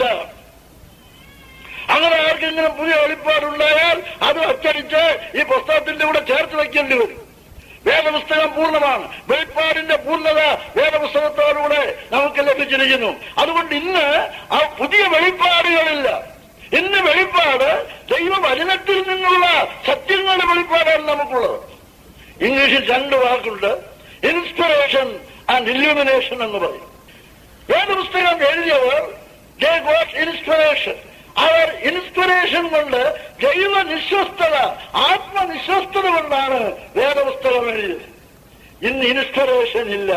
അങ്ങനെ ആർക്കെങ്കിലും പുതിയ വെളിപ്പാടുണ്ടായാൽ അത് അച്ചടിച്ച് ഈ പുസ്തകത്തിന്റെ കൂടെ ചേർത്ത് വയ്ക്കേണ്ടി വരും വേദപുസ്തകം പൂർണ്ണമാണ് വെളിപ്പാടിന്റെ പൂർണ്ണത വേദപുസ്തകത്തോടുകൂടെ നമുക്ക് ലഭിച്ചിരിക്കുന്നു അതുകൊണ്ട് ഇന്ന് ആ പുതിയ വെളിപ്പാടുകളില്ല ഇന്ന് വെളിപ്പാട് ദൈവവചനത്തിൽ നിന്നുള്ള സത്യങ്ങളുടെ വെളിപ്പാടാണ് നമുക്കുള്ളത് ഇംഗ്ലീഷിൽ രണ്ട് വാക്കുണ്ട് ഇൻസ്പിറേഷൻ ആൻഡ് ഇല്യൂമിനേഷൻ എന്ന് പറയും വേദപുസ്തകം എഴുതിയവർ ദേ ഗോട്ട് ഇൻസ്പിറേഷൻ അവർ ഇൻസ്പിറേഷൻ കൊണ്ട് ദൈവ നിശ്വസ്തത ആത്മനിശ്വസ്തത കൊണ്ടാണ് വേദപുസ്തകം എഴുതിയത് ഇന്ന് ഇൻസ്പിറേഷൻ ഇല്ല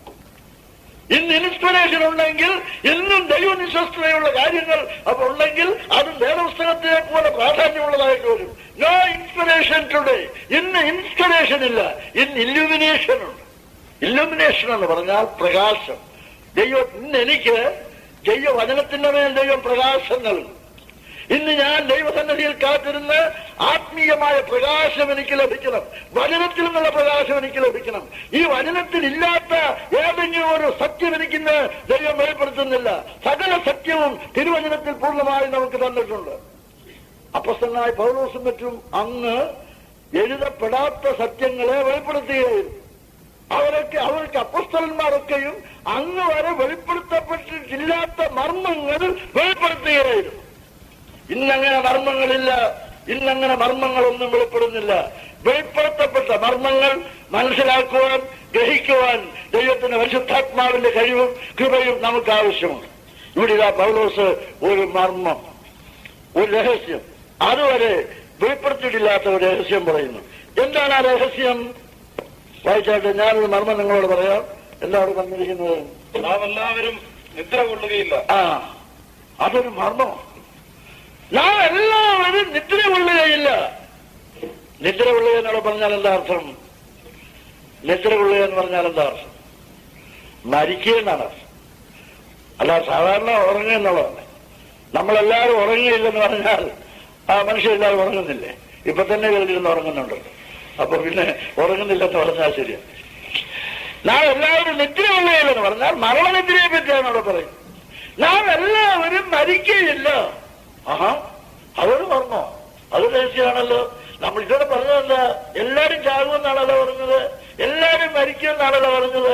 ഇന്ന് ഇൻസ്പിറേഷൻ ഉണ്ടെങ്കിൽ ഇന്നും ദൈവനിശ്വസ്തതയുള്ള കാര്യങ്ങൾ അപ്പൊ ഉണ്ടെങ്കിൽ അത് വേദപുസ്തകത്തെ പോലെ പ്രാധാന്യമുള്ളതായിട്ട് വരും നോ ഇൻസ്പിറേഷൻ ടുഡേ ഇന്ന് ഇൻസ്പിറേഷൻ ഇല്ല ഇന്ന് ഇല്ലുമിനേഷൻ ഉണ്ട് ഇല്ലുമിനേഷൻ എന്ന് പറഞ്ഞാൽ പ്രകാശം ദൈവം ഇന്ന് എനിക്ക് ദൈവവചനത്തിന്റെ മേൽ ദൈവം പ്രകാശം നൽകും ഇന്ന് ഞാൻ ദൈവസന്നിധിയിൽ കാത്തിരുന്ന് ആത്മീയമായ പ്രകാശം എനിക്ക് ലഭിക്കണം വചനത്തിൽ നിന്നുള്ള പ്രകാശം എനിക്ക് ലഭിക്കണം ഈ വചനത്തിൽ ഇല്ലാത്ത ഏതെങ്കിലും ഒരു സത്യം എനിക്കിന്ന് ദൈവം വെളിപ്പെടുത്തുന്നില്ല സകല സത്യവും തിരുവചനത്തിൽ പൂർണ്ണമായി നമുക്ക് തന്നിട്ടുണ്ട് അപ്പസ്തനായ പൗലോസും മറ്റും അങ്ങ് എഴുതപ്പെടാത്ത സത്യങ്ങളെ വെളിപ്പെടുത്തുകയായിരുന്നു അവരൊക്കെ അവർക്ക് അപ്പസ്തലന്മാരൊക്കെയും അങ്ങ് വരെ വെളിപ്പെടുത്തപ്പെട്ടിട്ടില്ലാത്ത മർമ്മങ്ങൾ വെളിപ്പെടുത്തുകയായിരുന്നു ഇന്നങ്ങനെ മർമ്മങ്ങളില്ല ഇന്നങ്ങനെ മർമ്മങ്ങളൊന്നും വെളിപ്പെടുന്നില്ല വെളിപ്പെടുത്തപ്പെട്ട മർമ്മങ്ങൾ മനസ്സിലാക്കുവാൻ ഗ്രഹിക്കുവാൻ ദൈവത്തിന്റെ പരിശുദ്ധാത്മാവിന്റെ കഴിവും കൃപയും നമുക്ക് ആവശ്യമുണ്ട് ഇവിടെ ഇതാ പൗലോസ് ഒരു മർമ്മം ഒരു രഹസ്യം അതുവരെ വെളിപ്പെടുത്തിയിട്ടില്ലാത്ത ഒരു രഹസ്യം പറയുന്നു എന്താണ് ആ രഹസ്യം വായിച്ചാട്ടെ ഞാനൊരു മർമ്മം നിങ്ങളോട് പറയാം എന്താണ് പറഞ്ഞിരിക്കുന്നത് നാം എല്ലാവരും നിദ്ര കൊള്ളുകയില്ല ആ അതൊരു മർമ്മമാണ് നാം എല്ലാവരും നിദ്ര കൊള്ളുകയില്ല നിദ്ര കൊള്ളുക എന്നോട് പറഞ്ഞാൽ എന്താ അർത്ഥം നിദ്ര കൊള്ളുക എന്ന് പറഞ്ഞാൽ എന്താ അർത്ഥം മരിക്കുക എന്നാണ് അർത്ഥം അല്ല സാധാരണ ഉറങ്ങുക എന്നുള്ളതല്ല നമ്മളെല്ലാവരും ഉറങ്ങുകയില്ലെന്ന് പറഞ്ഞാൽ ആ മനുഷ്യരെല്ലാവരും ഉറങ്ങുന്നില്ലേ ഇപ്പൊ തന്നെ കരുതിരുന്ന് ഉറങ്ങുന്നുണ്ട് അപ്പൊ പിന്നെ ഉറങ്ങുന്നില്ലെന്ന് പറഞ്ഞാൽ ശരിയാ നാം എല്ലാവരും നിദ്ര കൊള്ളുകയില്ലെന്ന് പറഞ്ഞാൽ മരണനിദ്രയെ പറ്റിയാണ് അവിടെ പറയുന്നത് നാം എല്ലാവരും മരിക്കുകയില്ല ആഹാ അതൊരു പറഞ്ഞോ അത് രഹസ്യമാണല്ലോ നമ്മൾ ഇതോടെ പറഞ്ഞതല്ല എല്ലാരും ചാകുമെന്നാണല്ലോ പറഞ്ഞത് എല്ലാരും മരിക്കുമെന്നാണല്ലോ പറഞ്ഞത്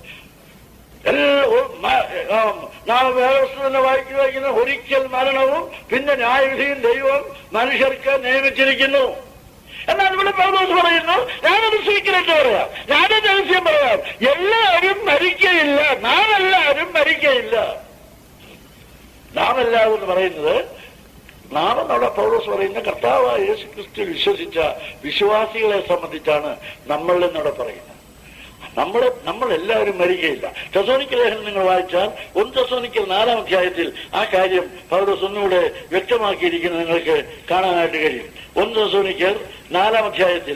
എല്ലാ- ഒ- മ- ആ, നാം വേദപുസ്തകം തന്നെ വായിച്ചു വായിക്കുന്ന ഒരിക്കൽ മരണവും പിന്നെ ന്യായവിധിയും ദൈവം മനുഷ്യർക്ക് നിയമിച്ചിരിക്കുന്നു എന്നാൽ ഇവിടെ പൗലോസ് പറയുന്നു ഞാനൊരു സീക്രറ്റ് പറയാം ഞാനൊരു രഹസ്യം പറയാം എല്ലാവരും മരിക്കയില്ല നാം എല്ലാവരും മരിക്കയില്ല നാം എല്ലാവരും എന്ന് പറയുന്നത് നാം എന്നുള്ള പൗലോസ് പറയുന്ന കർത്താവായ യേശു ക്രിസ്തു വിശ്വസിച്ച വിശ്വാസികളെ സംബന്ധിച്ചാണ് നമ്മൾ എന്നവിടെ പറയുന്നത് നമ്മൾ നമ്മൾ എല്ലാവരും മരികയില്ല തെസോനിക്ക ലേഖനം നിങ്ങൾ വായിച്ചാൽ ഒന്ന് തെസോനിക്കൽ നാലാം അധ്യായത്തിൽ ആ കാര്യം പൗലോസ് ഒന്നുകൂടെ വ്യക്തമാക്കിയിരിക്കുന്നത് നിങ്ങൾക്ക് കാണാനായിട്ട് കഴിയും ഒന്ന് തെസോനിക്കൽ നാലാം അധ്യായത്തിൽ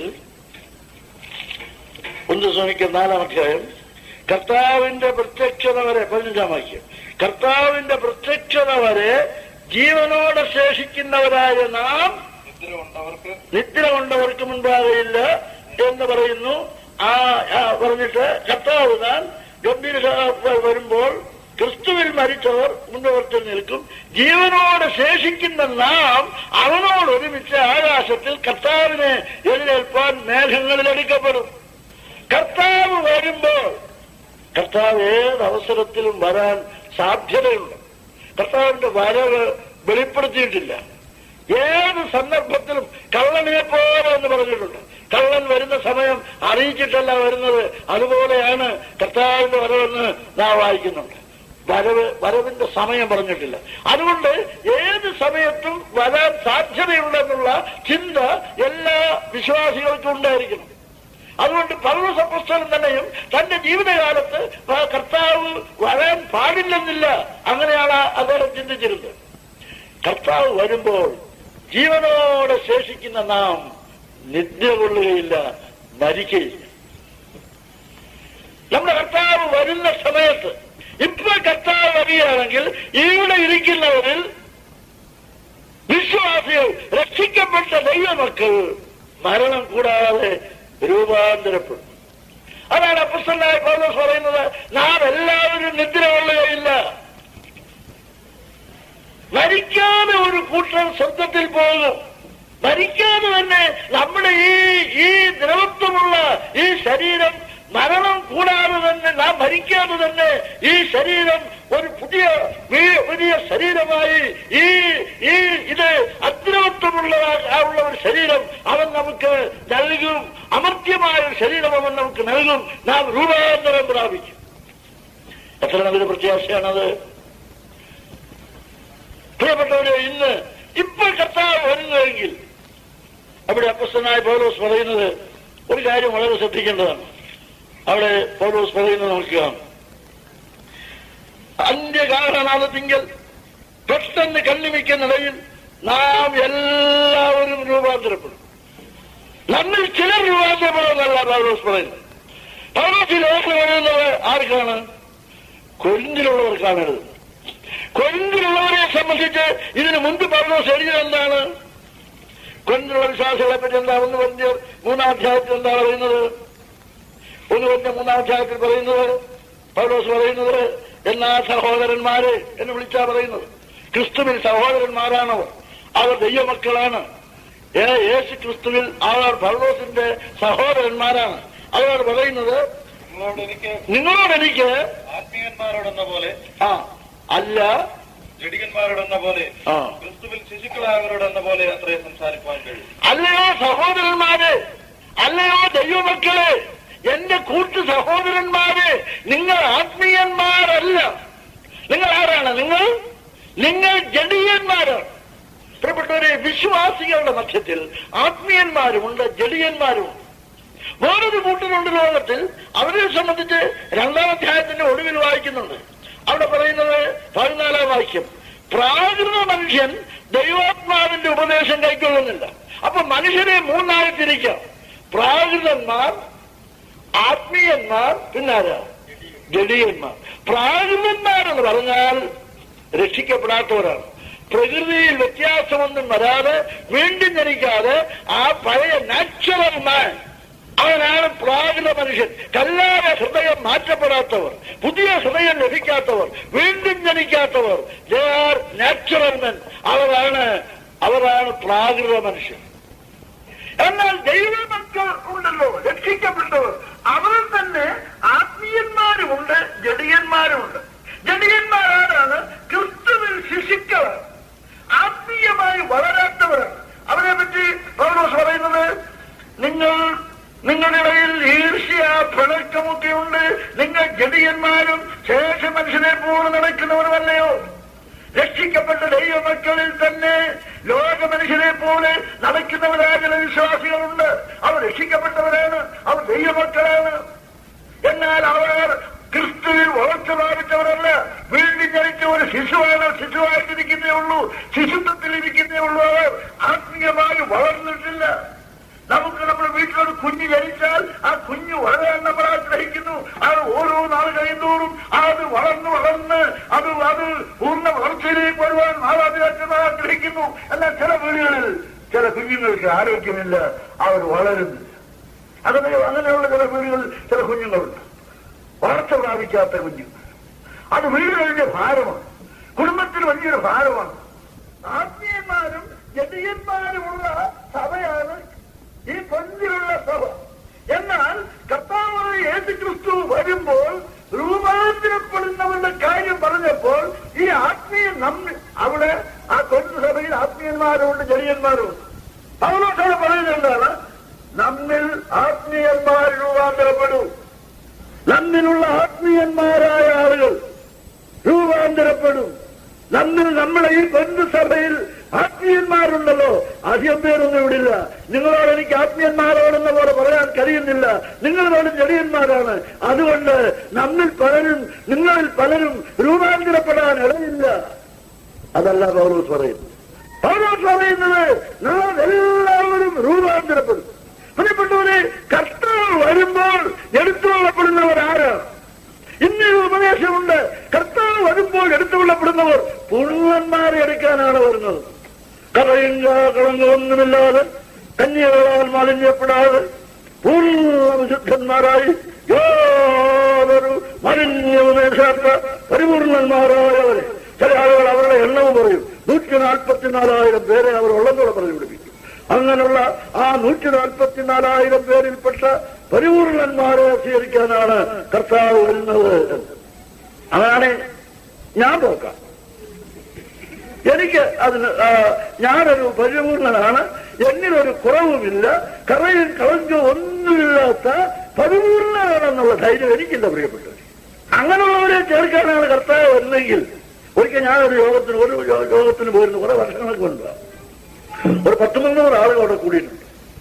ഒന്ന് തെസോനിക്കൽ നാലാം അധ്യായം കർത്താവിന്റെ പ്രത്യക്ഷത വരെ പതിനഞ്ചാം വാക്യം കർത്താവിന്റെ പ്രത്യക്ഷത വരെ ജീവനോടെ ശേഷിക്കുന്നവരായ നാം നിദ്ര കൊണ്ടവർക്ക് നിദ്ര കൊണ്ടവർക്ക് മുൻപാകയില്ല എന്ന് പറയുന്നു ആ ആ പറഞ്ഞിട്ട് കർത്താവ് താൻ ഗംഭീര സഭ വരുമ്പോൾ ക്രിസ്തുവിൽ മരിച്ചവർ മുൻപവർത്തിൽ നിൽക്കും ജീവനോടെ ശേഷിക്കുന്ന നാം അവനോട് ഒരുമിച്ച് ആകാശത്തിൽ കർത്താവിനെ എതിരേൽപ്പാൻ മേഘങ്ങളിൽ എടുക്കപ്പെടും കർത്താവ് വരുമ്പോൾ കർത്താവ് ഏത് അവസരത്തിലും വരാൻ സാധ്യതയുണ്ട് കർത്താവിന്റെ വരവ് വെളിപ്പെടുത്തിയിട്ടില്ല ഏത് സന്ദർഭത്തിലും കള്ളനെ പോലെ എന്ന് പറഞ്ഞിട്ടുണ്ട് കള്ളൻ വരുന്ന സമയം അറിയിച്ചിട്ടല്ല വരുന്നത് അതുപോലെയാണ് കർത്താവിന്റെ വരവെന്ന് നാം വായിക്കുന്നുണ്ട് വരവ് വരവിന്റെ സമയം പറഞ്ഞിട്ടില്ല അതുകൊണ്ട് ഏത് സമയത്തും വരാൻ സാധ്യതയുണ്ടെന്നുള്ള ചിന്ത എല്ലാ വിശ്വാസികൾക്കും ഉണ്ടായിരിക്കണം അതുകൊണ്ട് പൗരസപ്പുസ്തകം തന്നെയും തന്റെ ജീവിതകാലത്ത് ആ കർത്താവ് വരാൻ പാടില്ലെന്നില്ല അങ്ങനെയാണ് അദ്ദേഹം ചിന്തിച്ചിരുന്നത് കർത്താവ് വരുമ്പോൾ ജീവനോടെ ശേഷിക്കുന്ന നാം നിദ്ര കൊള്ളുകയില്ല മരിക്കയില്ല നമ്മുടെ കർത്താവ് വരുന്ന സമയത്ത് ഇപ്പൊ കർത്താവ് വരികയാണെങ്കിൽ ഇവിടെ ഇരിക്കുന്നവരിൽ വിശ്വാസികൾ രക്ഷിക്കപ്പെട്ട ദൈവമക്കൾ മരണം കൂടാതെ രൂപാന്തരപ്പെടും അതാണ് അപ്പസ്തനായ പൗലോസ് പറയുന്നത് നാം എല്ലാവരും നിദ്ര കൊള്ളുകയില്ല മരിക്കാതെ ഒരു കൂട്ടം സ്വന്തത്തിൽ പോകും മരിക്കാതെ തന്നെ നമ്മുടെ ഈ ഈ ദ്രവത്വമുള്ള ഈ ശരീരം മരണം കൂടാതെ തന്നെ നാം മരിക്കാതെ തന്നെ ഈ ശരീരം ഒരു പുതിയ വീ- പുതിയ ശരീരമായി ഈ ഈ ഇത് അദ്രവത്വമുള്ള ഉള്ള ഒരു ശരീരം അവൻ നമുക്ക് നൽകും അമർത്യമായ ഒരു ശരീരം അവൻ നമുക്ക് നൽകും നാം രൂപാന്തരം പ്രാപിക്കും എത്ര നല്ലൊരു പ്രത്യാശയാണത് പ്രിയപ്പെട്ടവരെ ഇന്ന് ഇപ്പോൾ കർത്താവ് വരുന്നുവെങ്കിൽ അവിടെ അപ്പസ്തനായ പൗലോസ് പറയുന്നത് ഒരു കാര്യം വളരെ ശ്രദ്ധിക്കേണ്ടതാണ് അവിടെ പൗലോസ് പറയുന്നത് നോക്കുക അന്ത്യകാരണനാഥത്തിങ്കൽ പെട്ടെന്ന് കണ്ണിമിക്കുന്നിടയിൽ നാം എല്ലാവരും രൂപാന്തരപ്പെടും നമ്മിൽ ചിലർ രൂപാന്തരപ്പെടുമെന്നല്ല പൗലോസ് പറയുന്നത് പൗലോസ് ഈ ലേഖനം എഴുതുന്നത് ആർക്കാണ് കൊരിന്തിലുള്ളവർക്കാണ് എഴുതുന്നത് കൊരിന്തിലുള്ളവരെ സംബന്ധിച്ച് ഇതിനു മുൻപ് പൗലോസ് എഴുതിയത് എന്താണ് കൊരിന്തിലുള്ള വിശ്വാസികളെ പറ്റി എന്താ ഒന്ന് പറഞ്ഞ മൂന്നാം അധ്യായത്തിൽ എന്താ പറയുന്നത് ഒന്ന് പറഞ്ഞ മൂന്നാം അധ്യായത്തിൽ പറയുന്നത് പൗലോസ് പറയുന്നത് എന്നാ സഹോദരന്മാരെ എന്ന് വിളിച്ചാ പറയുന്നത് ക്രിസ്തുവിൽ സഹോദരന്മാരാണവർ അവർ ദൈവമക്കളാണ് ഏ യേശു ക്രിസ്തുവിൽ അവർ പൗലോസിന്റെ സഹോദരന്മാരാണ് അവർ പറയുന്നത് നിങ്ങളോട് എനിക്ക് നിങ്ങളോട് എനിക്ക് ആത്മീയന്മാരോടെന്ന പോലെ ആ അല്ല ജഡികന്മാരോടെന്ന പോലെ ആ ക്രിസ്തുവിൽ ശിശുക്കളായവരോടെന്ന പോലെ അത്രേ സംസാരിക്കുവാൻ കഴിയും അല്ലയോ സഹോദരന്മാരെ അല്ലയോ ദൈവമക്കളെ എന്റെ കൂട്ടു സഹോദരന്മാരെ നിങ്ങൾ ആത്മീയന്മാരല്ല നിങ്ങൾ ആരാണ് നിങ്ങൾ നിങ്ങൾ ജഡീയന്മാരാണ് പ്രിയപ്പെട്ടവരെ വിശ്വാസികളുടെ മധ്യത്തിൽ ആത്മീയന്മാരുമുണ്ട് ജഡീയന്മാരുമുണ്ട് വേറൊരു കൂട്ടരുണ്ട് ലോകത്തിൽ അവരെ സംബന്ധിച്ച് രണ്ടാം അധ്യായത്തിന്റെ ഒടുവിൽ വായിക്കുന്നുണ്ട് അവിടെ പറയുന്നത് പതിനാലാം വാക്യം പ്രാകൃത മനുഷ്യൻ ദൈവാത്മാവിന്റെ ഉപദേശം കൈക്കൊള്ളുന്നില്ല അപ്പൊ മനുഷ്യരെ മൂന്നായി തിരിക്കാം പ്രാകൃതന്മാർ ആത്മീയന്മാർ പിന്നാരാ ജഡീയന്മാർ പ്രാകൃതന്മാരെന്ന് പറഞ്ഞാൽ രക്ഷിക്കപ്പെടാത്തവരാണ് പ്രകൃതിയിൽ വ്യത്യാസമൊന്നും വരാതെ വീണ്ടും ജനിക്കാതെ ആ പഴയ നാച്ചുറൽ മാൻ അവനാണ് പ്രാകൃത മനുഷ്യൻ കല്ലാതെ ഹൃദയം മാറ്റപ്പെടാത്തവർ പുതിയ ഹൃദയം ലഭിക്കാത്തവർ വീണ്ടും ജനിക്കാത്തവർ ദേ ആർ നാച്ചുറൽ മെൻ അവരാണ് അവരാണ് പ്രാകൃത മനുഷ്യൻ എന്നാൽ ദൈവമക്കൾ ഉണ്ടല്ലോ രക്ഷിക്കപ്പെട്ടവർ അവർ തന്നെ ആത്മീയന്മാരുമുണ്ട് ജഡിയന്മാരുമുണ്ട് ജഡിയന്മാരാരാണ് ക്രിസ്തുവിൽ ശിശുക്കൾ ആത്മീയമായി വളരാത്തവരാണ് അവരെ പറ്റി പൗലോസ് പറയുന്നത് നിങ്ങൾ നിങ്ങളുടെ ഇടയിൽ ഈർഷ്യ പിണക്കമൊക്കെ ഉണ്ട് നിങ്ങൾ ജഡിയന്മാരും ശേഷ മനുഷ്യനെ പോലെ നടക്കുന്നവരുമല്ലയോ രക്ഷിക്കപ്പെട്ട ദൈവമക്കളിൽ തന്നെ മനുഷ്യരെ പോലെ നടക്കുന്നവരായ ചില വിശ്വാസികളുണ്ട് അവർ രക്ഷിക്കപ്പെട്ടവരാണ് അവർ ദൈവമക്കളാണ് എന്നാൽ അവർ ക്രിസ്തുവിൽ വളർച്ച പ്രാപിച്ചവരല്ല വീണ്ടും ജനിച്ച ഒരു ശിശുവാണ് ശിശുവായിട്ടിരിക്കുന്നേ ഉള്ളൂ ശിശുത്വത്തിൽ ഇരിക്കുന്നേ ഉള്ളൂ അവർ ആത്മീയമായി വളർന്നിട്ടില്ല നമുക്ക് നമ്മുടെ വീട്ടിലൊരു കുഞ്ഞ് ജനിച്ചാൽ ആ കുഞ്ഞ് വളരാൻ നമ്മൾ ആഗ്രഹിക്കുന്നു അത് ഓരോ നാൾ കഴിയുന്തോറും അത് വളർന്ന് വളർന്ന് അത് അത് പൂർണ്ണ വളർച്ചയിലേക്ക് വരുവാൻ മാതാപിതാക്കൾ ആഗ്രഹിക്കുന്നു എന്നാൽ ചില വീടുകളിൽ ചില കുഞ്ഞുങ്ങൾക്ക് ആരോഗ്യമില്ല അവർ വളരുന്നു അങ്ങനെ അങ്ങനെയുള്ള ചില വീടുകളിൽ ചില കുഞ്ഞുങ്ങളുണ്ട് വളർച്ച പ്രാപിക്കാത്ത കുഞ്ഞു അത് വീടുകളുടെ ഭാരമാണ് കുടുംബത്തിന് വലിയൊരു ഭാരമാണ് ആത്മീയന്മാരും ജനീയന്മാരുമുള്ള സഭയാണ് ഈ പഞ്ചിലുള്ള സഭ എന്നാൽ കർത്താവായ യേശു ക്രിസ്തു വരുമ്പോൾ രൂപാന്തരപ്പെടുന്നവരുടെ കാര്യം പറഞ്ഞപ്പോൾ ഈ ആത്മീയ നമ്മ അവിടെ ആ കൊച്ചു സഭയിൽ ആത്മീയന്മാരുണ്ട് ജനീയന്മാരുണ്ട് പൗലോസോട് പറയുന്നത് എന്താണ് നമ്മിൽ ആത്മീയന്മാർ രൂപാന്തരപ്പെടും നമ്മിലുള്ള ആത്മീയന്മാരായ ആളുകൾ രൂപാന്തരപ്പെടും നമ്മിൽ നമ്മളെ ഈ ബന്ധുസഭയിൽ ആത്മീയന്മാരുണ്ടല്ലോ അധികം പേരൊന്നും ഇവിടില്ല നിങ്ങളോട് എനിക്ക് ആത്മീയന്മാരോടെന്ന പോലെ പറയാൻ കഴിയുന്നില്ല നിങ്ങൾ പോലും ചെടിയന്മാരാണ് അതുകൊണ്ട് നമ്മിൽ പലരും നിങ്ങളിൽ പലരും രൂപാന്തരപ്പെടാൻ ഇടയില്ല അതല്ല പൗലോസ് പറയുന്നത് പൗലോസ് പറയുന്നത് നാം എല്ലാവരും രൂപാന്തരപ്പെടും പ്രിയപ്പെട്ടവരെ കർത്താവ് വരുമ്പോൾ എടുത്തുകൊള്ളപ്പെടുന്നവർ ആരാണ് ഇന്നൊരു ഉപദേശമുണ്ട് കർത്താവ് വരുമ്പോൾ എടുത്തുകൊള്ളപ്പെടുന്നവർ പുഴുവന്മാരെ എടുക്കാനാണ് വരുന്നത് കറയുക കളങ്കമൊന്നുമില്ലാതെ കന്യകളാൽ മാലിന്യപ്പെടാതെ പൂർണ്ണ വിശുദ്ധന്മാരായി യാതൊരു മാലിന്യവുമേശാത്ത പരിപൂർണന്മാരായവരെ ചില ആളുകൾ അവരുടെ എണ്ണവും പറയും നൂറ്റി നാൽപ്പത്തിനാലായിരം പേരെ അവർ ഉള്ളതോടെ പറഞ്ഞു പിടിപ്പിക്കും അങ്ങനെയുള്ള ആ നൂറ്റി നാൽപ്പത്തിനാലായിരം പേരിൽപ്പെട്ട പരിപൂർണന്മാരെ സ്വീകരിക്കാനാണ് കർത്താവ് വരുന്നത് അതാണ് ഞാൻ പോക്കാം എനിക്ക് അതിന് ആ, ഞാനൊരു പരിപൂർണനാണ് എന്നിലൊരു കുറവുമില്ല കറയും കളഞ്ചും ഒന്നുമില്ലാത്ത പരിപൂർണനാണെന്നുള്ള ധൈര്യം എനിക്കില്ല പ്രിയപ്പെട്ടവർ അങ്ങനെയുള്ളവരെ ചേർക്കാനാണ് കർത്താവ് വരുന്നെങ്കിൽ ഒരിക്കൽ ഞാനൊരു യോഗത്തിന് ഒരു യോ- യോഗത്തിന് പോയിരുന്നു കുറെ വർഷങ്ങൾക്ക് മുൻപ് ഒരു പത്ത് മുന്നൂറ് ആളുകൾ അവിടെ കൂടിയിട്ടുണ്ട്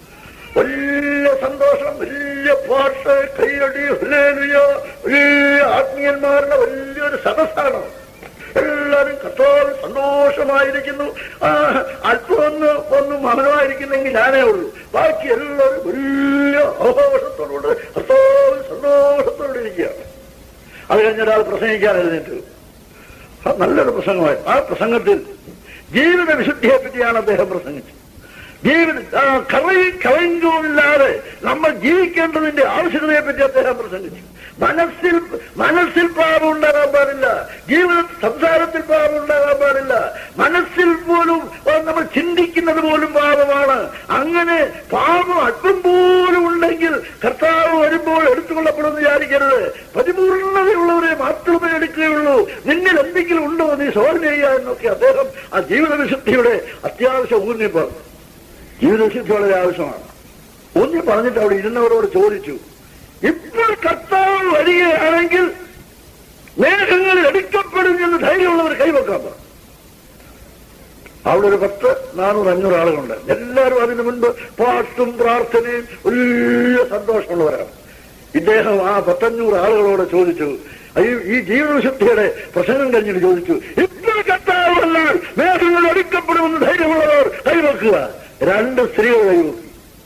വലിയ സന്തോഷം വലിയ പാട്ട് കൈയടി ഹല്ലേലൂയ, വലിയ ആത്മീയന്മാരുടെ വലിയൊരു സദസ്സാണ് എല്ലാവരും കർത്താവ് സന്തോഷമായിരിക്കുന്നു ആ, അല്പം ഒന്ന് ഒന്ന് മൗനമായിരിക്കുന്നെങ്കിൽ ഞാനേ ഉള്ളൂ ബാക്കി എല്ലാവരും വലിയ ആഘോഷത്തോടുകൂടെ കർത്താവ് സന്തോഷത്തോടെ ഇരിക്കുകയാണ് അത് കഴിഞ്ഞ ഒരാൾ പ്രസംഗിക്കാൻ എഴുന്നേറ്റു ആ നല്ലൊരു പ്രസംഗമായി ആ പ്രസംഗത്തിൽ ജീവിത വിശുദ്ധിയെ പറ്റിയാണ് അദ്ദേഹം പ്രസംഗിച്ചത് ജീവിത ആ, കളയും കളങ്കവുമില്ലാതെ നമ്മൾ ജീവിക്കേണ്ടതിന്റെ ആവശ്യകതയെ പറ്റി അദ്ദേഹം പ്രസംഗിച്ചു മനസ്സിൽ മനസ്സിൽ പാപം ഉണ്ടാകാൻ പാടില്ല ജീവിത സംസാരത്തിൽ പാപം ഉണ്ടാകാൻ പാടില്ല മനസ്സിൽ പോലും ആ, നമ്മൾ ചിന്തിക്കുന്നത് പോലും പാപമാണ് അങ്ങനെ പാപം അല്പം പോലും ഉണ്ടെങ്കിൽ കർത്താവ് വരുമ്പോൾ എടുത്തുകൊള്ളപ്പെടുമെന്ന് വിചാരിക്കരുത് പരിപൂർണതയുള്ളവരെ മാത്രമേ എടുക്കുകയുള്ളൂ നിന്നിൽ എന്തെങ്കിലും ഉണ്ടോ നീ ശോധന ചെയ്യുക എന്നൊക്കെ അദ്ദേഹം ആ ജീവിത വിശുദ്ധിയുടെ അത്യാവശ്യം ഊന്നി പറഞ്ഞു ജീവിത വിശുദ്ധി വളരെ ആവശ്യമാണ് ഊന്നി പറഞ്ഞിട്ട് അവിടെ ഇരുന്നവരോട് ചോദിച്ചു ഇപ്പോൾ കർത്താവ് വരികയാണെങ്കിൽ മേഘങ്ങളിൽ എടുക്കപ്പെടും എന്ന് ധൈര്യമുള്ളവർ കൈവെക്കാൻ പറഞ്ഞു അവിടെ ഒരു പത്ത് നാനൂറ് അഞ്ഞൂറ് ആളുകളുണ്ട് എല്ലാവരും അതിനു മുൻപ് പാട്ടും പ്രാർത്ഥനയും വലിയ സന്തോഷമുള്ളവരാണ് ഇദ്ദേഹം ആ പത്തഞ്ഞൂറ് ആളുകളോട് ചോദിച്ചു ഈ- ഈ ജീവിതശുദ്ധിയുടെ പ്രസംഗം കഴിഞ്ഞിട്ട് ചോദിച്ചു ഇപ്പോൾ കർത്താവ് വന്നാൽ മേഘങ്ങൾ എടുക്കപ്പെടുമെന്ന് ധൈര്യമുള്ളവർ കൈവെക്കുക രണ്ട് സ്ത്രീകൾ കൈവെക്കി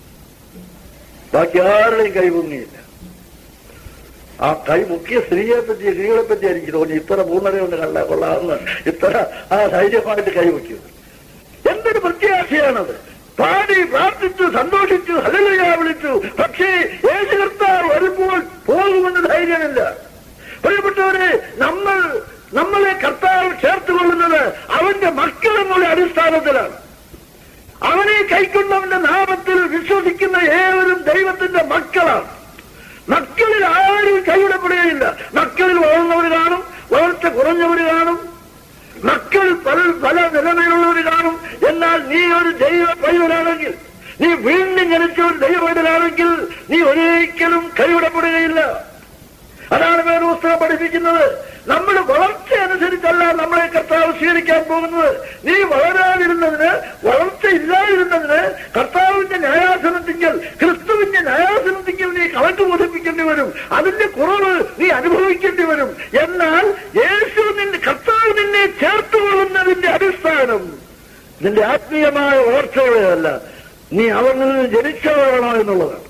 ബാക്കി ആരുടെയും കൈപൊങ്ങിയില്ല ആ കൈ മുക്കിയ സ്ത്രീയെ പറ്റി സ്ത്രീകളെ പറ്റി എനിക്ക് തോന്നി ഇത്ര പൂർണ്ണതയൊന്ന് കണ്ടാൽ കൊള്ളാമെന്ന് ഇത്ര ആ ധൈര്യമായിട്ട് കൈവയ്ക്കും എന്തൊരു പ്രത്യാശയാണത് പാടി പ്രാർത്ഥിച്ചു സന്തോഷിച്ചു ഹലലുയ വിളിച്ചു പക്ഷേ യേശു കർത്താവ് വരുമ്പോൾ പോകുമെന്ന് ധൈര്യമില്ല പ്രിയപ്പെട്ടവരെ നമ്മൾ നമ്മളെ കർത്താവ് ചേർത്തുകൊള്ളുന്നത് അവന്റെ മക്കളെന്നുള്ള അടിസ്ഥാനത്തിലാണ് അവനെ കൈക്കൊണ്ടവന്റെ നാമത്തിൽ വിശ്വസിക്കുന്ന ഏവരും ദൈവത്തിന്റെ മക്കളാണ് മക്കളിൽ ആരും കൈവിടപ്പെടുകയില്ല മക്കളിൽ വളർന്നവർ കാണും വളർച്ച കുറഞ്ഞവർ കാണും മക്കൾ പല പല നിലമയിലുള്ളവർ കാണും എന്നാൽ നീ ഒരു ദൈവ പൈതലാണെങ്കിൽ നീ വീണ്ടും ജനിച്ച ഒരു ദൈവ പൈതലാണെങ്കിൽ നീ ഒരിക്കലും കൈവിടപ്പെടുകയില്ല അതാണ് വേദപുസ്തകം പഠിപ്പിക്കുന്നത് നമ്മുടെ വളർച്ച അനുസരിച്ചല്ല നമ്മളെ കർത്താവ് സ്വീകരിക്കാൻ പോകുന്നത് നീ വളരാതിരുന്നതിന് വളർച്ച ഇല്ലാതിരുന്നതിന് കർത്താവിന്റെ ന്യായാസനത്തിങ്കിൽ ക്രിസ്തുവിന്റെ ന്യായാസനത്തിങ്കിൽ നീ കണക്ക് ബോധിപ്പിക്കേണ്ടി വരും അതിന്റെ കുറവ് നീ അനുഭവിക്കേണ്ടി വരും എന്നാൽ യേശു നിന്റെ കർത്താവ് നിന്നെ ചേർത്തുകൊള്ളുന്നതിന്റെ അടിസ്ഥാനം നിന്റെ ആത്മീയമായ വളർച്ചയുടെയല്ല നീ അവരിൽ നിന്ന് ജനിച്ചവരാണോ എന്നുള്ളതാണ്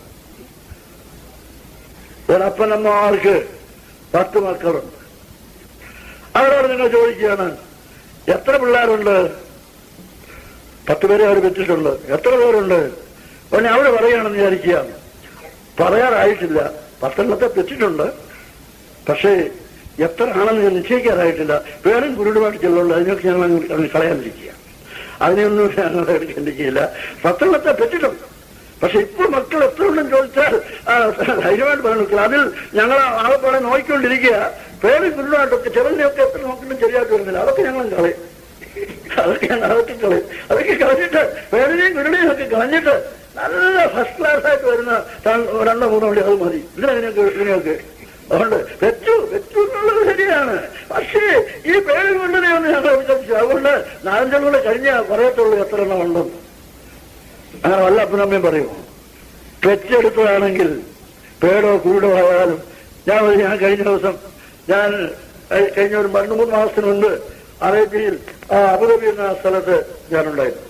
ഒരപ്പനമ്മമാർക്ക് പത്ത് മക്കളുണ്ട് അവരോട് നിങ്ങൾ ചോദിക്കുകയാണ് എത്ര പിള്ളേരുണ്ട് പത്ത് പേരെ അവർ പെറ്റിട്ടുണ്ട് എത്ര പേരുണ്ട് പിന്നെ അവര് പറയുകയാണെന്ന് വിചാരിക്കുകയാണ് പറയാറായിട്ടില്ല പത്തെണ്ണത്തെ പെറ്റിട്ടുണ്ട് പക്ഷേ എത്ര ആണെന്ന് ഞാൻ നിശ്ചയിക്കാറായിട്ടില്ല പേരും കുരുടുമായിട്ട് ചെല്ലുള്ളൂ അതിനൊക്കെ ഞങ്ങൾ അങ്ങ് അങ്ങ് കളയാനിരിക്കുക അതിനെയൊന്നും ഞങ്ങൾ എടുക്കേണ്ടിരിക്കില്ല പത്തെണ്ണത്തെ പെറ്റിട്ടുണ്ട് പക്ഷെ ഇപ്പോൾ മക്കൾ എത്ര ഉണ്ടെന്ന് ചോദിച്ചാൽ ആ, ധൈര്യമായിട്ട് പറഞ്ഞു അതിൽ ഞങ്ങൾ ആളെപ്പോലെ നോക്കിക്കൊണ്ടിരിക്കുക പേരും കുരുടുമായിട്ടൊക്കെ ചെറുതിനെയൊക്കെ എത്ര നോക്കിയിട്ടും ശരിയായിട്ട് വരുന്നില്ല അതൊക്കെ ഞങ്ങൾ കളയും അതൊക്കെ ഞങ്ങൾ അതൊക്കെ കളയും അതൊക്കെ കളഞ്ഞിട്ട് പേരിനെയും കുരുടെയും ഒക്കെ കളഞ്ഞിട്ട് നല്ല ഫസ്റ്റ് ക്ലാസ് ആയിട്ട് വരുന്ന ര- രണ്ടോ മൂന്നോ വണ്ടി അത് മതി ഇതിനൊക്കെ ഇതിനെയൊക്കെ അതുകൊണ്ട് വെച്ചു വെച്ചു എന്നുള്ളത് ശരിയാണ് പക്ഷേ ഈ പേര് കൊണ്ടതേ ഒന്ന് ഞങ്ങൾ വിചാരിച്ചു അതുകൊണ്ട് നാലഞ്ചും കൂടെ കഴിഞ്ഞ പറയത്തുള്ളൂ എത്ര എണ്ണം ഉണ്ടെന്ന് അങ്ങനെ വല്ല അപ്പനമ്മയും പറയുമോ വെച്ചെടുത്തതാണെങ്കിൽ പേടോ കൂടോ ആയാലും ഞാൻ ഒരു- ഞാൻ കഴിഞ്ഞ ദിവസം ഞാൻ കഴി- കഴിഞ്ഞ ഒരു രണ്ട് മൂന്ന് മാസത്തിന് മുൻപ് അറേബ്യയിൽ ആ, അബുദാബി എന്ന സ്ഥലത്ത് ഞാനുണ്ടായിരുന്നു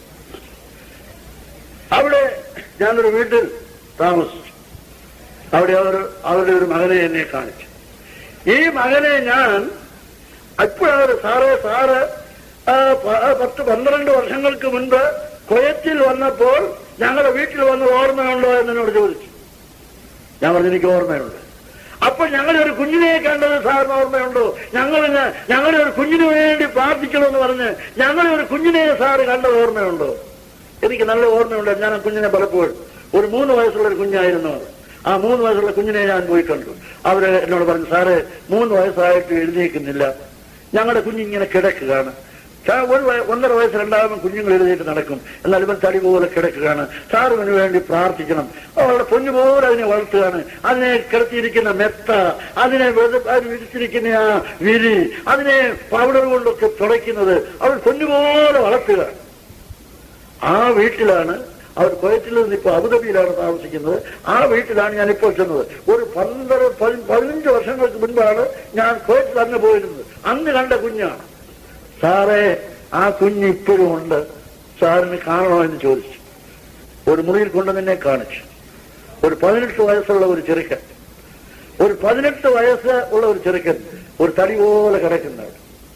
അവിടെ ഞാനൊരു വീട്ടിൽ താമസിച്ചു അവിടെ അവർ അവരുടെ ഒരു മകനെ എന്നെ കാണിച്ചു ഈ മകനെ ഞാൻ അപ്പോഴവർ സാറേ സാറ് ആ, പ- ആ, പത്ത് പന്ത്രണ്ട് വർഷങ്ങൾക്ക് മുൻപ് കുയത്തിൽ വന്നപ്പോൾ ഞങ്ങളുടെ വീട്ടിൽ വന്ന് ഓർമ്മയുണ്ടോ എന്നോട് ചോദിച്ചു ഞാൻ പറഞ്ഞു എനിക്ക് ഓർമ്മയുണ്ട് അപ്പോൾ ഞങ്ങളുടെ ഒരു കുഞ്ഞിനെ കണ്ടത് സാറിന് ഓർമ്മയുണ്ടോ ഞങ്ങളിന് ഞങ്ങളുടെ ഒരു കുഞ്ഞിന് വേണ്ടി പ്രാർത്ഥിക്കണമെന്ന് പറഞ്ഞ് ഞങ്ങളുടെ ഒരു കുഞ്ഞിനെ സാറ് കണ്ടത് ഓർമ്മയുണ്ടോ എനിക്ക് നല്ല ഓർമ്മയുണ്ട് ഞാൻ ആ കുഞ്ഞിനെ പലപ്പോഴും ഒരു മൂന്ന് വയസ്സുള്ള ഒരു കുഞ്ഞായിരുന്നു അത് ആ മൂന്ന് വയസ്സുള്ള കുഞ്ഞിനെ ഞാൻ പോയി കണ്ടു അവര് എന്നോട് പറഞ്ഞു സാറേ മൂന്ന് വയസ്സായിട്ട് എഴുന്നേക്കുന്നില്ല ഞങ്ങളുടെ കുഞ്ഞിങ്ങനെ കിടക്കുകയാണ് സാ- ഒരു വയ- ഒന്നര വയസ്സ് രണ്ടാമത് കുഞ്ഞുങ്ങൾ എഴുതിയിട്ട് നടക്കും എന്നാൽ ഇവൻ തടി പോലെ കിടക്കുകയാണ് സാറിന് വേണ്ടി പ്രാർത്ഥിക്കണം അവളുടെ പൊന്നു പോലെ അതിനെ വളർത്തുകയാണ് അതിനെ കിടത്തിയിരിക്കുന്ന മെത്ത അതിനെ വെറു- അത് വിരിച്ചിരിക്കുന്ന ആ വിരി അതിനെ പൗഡർ കൊണ്ടൊക്കെ തുടയ്ക്കുന്നത് അവൾ പൊന്നുപോലെ വളർത്തുക ആ വീട്ടിലാണ് അവർ കുവൈറ്റിൽ നിന്ന് ഇപ്പൊ അബുദാബിയിലാണ് താമസിക്കുന്നത് ആ വീട്ടിലാണ് ഞാൻ ഇപ്പോൾ ചെന്നത് ഒരു പന്ത്രണ്ട് പതി- പതിനഞ്ച് വർഷങ്ങൾക്ക് മുൻപാണ് ഞാൻ കുവൈറ്റിൽ അന്ന് പോയിരുന്നത് അന്ന് കണ്ട കുഞ്ഞാണ് സാറേ ആ കുഞ്ഞ് ഇപ്പോഴും ഉണ്ട് സാറിന് കാണണോ എന്ന് ചോദിച്ചു ഒരു മുറിയിൽ കൊണ്ട് നിന്നെ കാണിച്ചു ഒരു പതിനെട്ട് വയസ്സുള്ള ഒരു ചെറുക്കൻ ഒരു പതിനെട്ട് വയസ്സ് ഉള്ള ഒരു ചെറുക്കൻ ഒരു തടി പോലെ കിടക്കുന്നവർ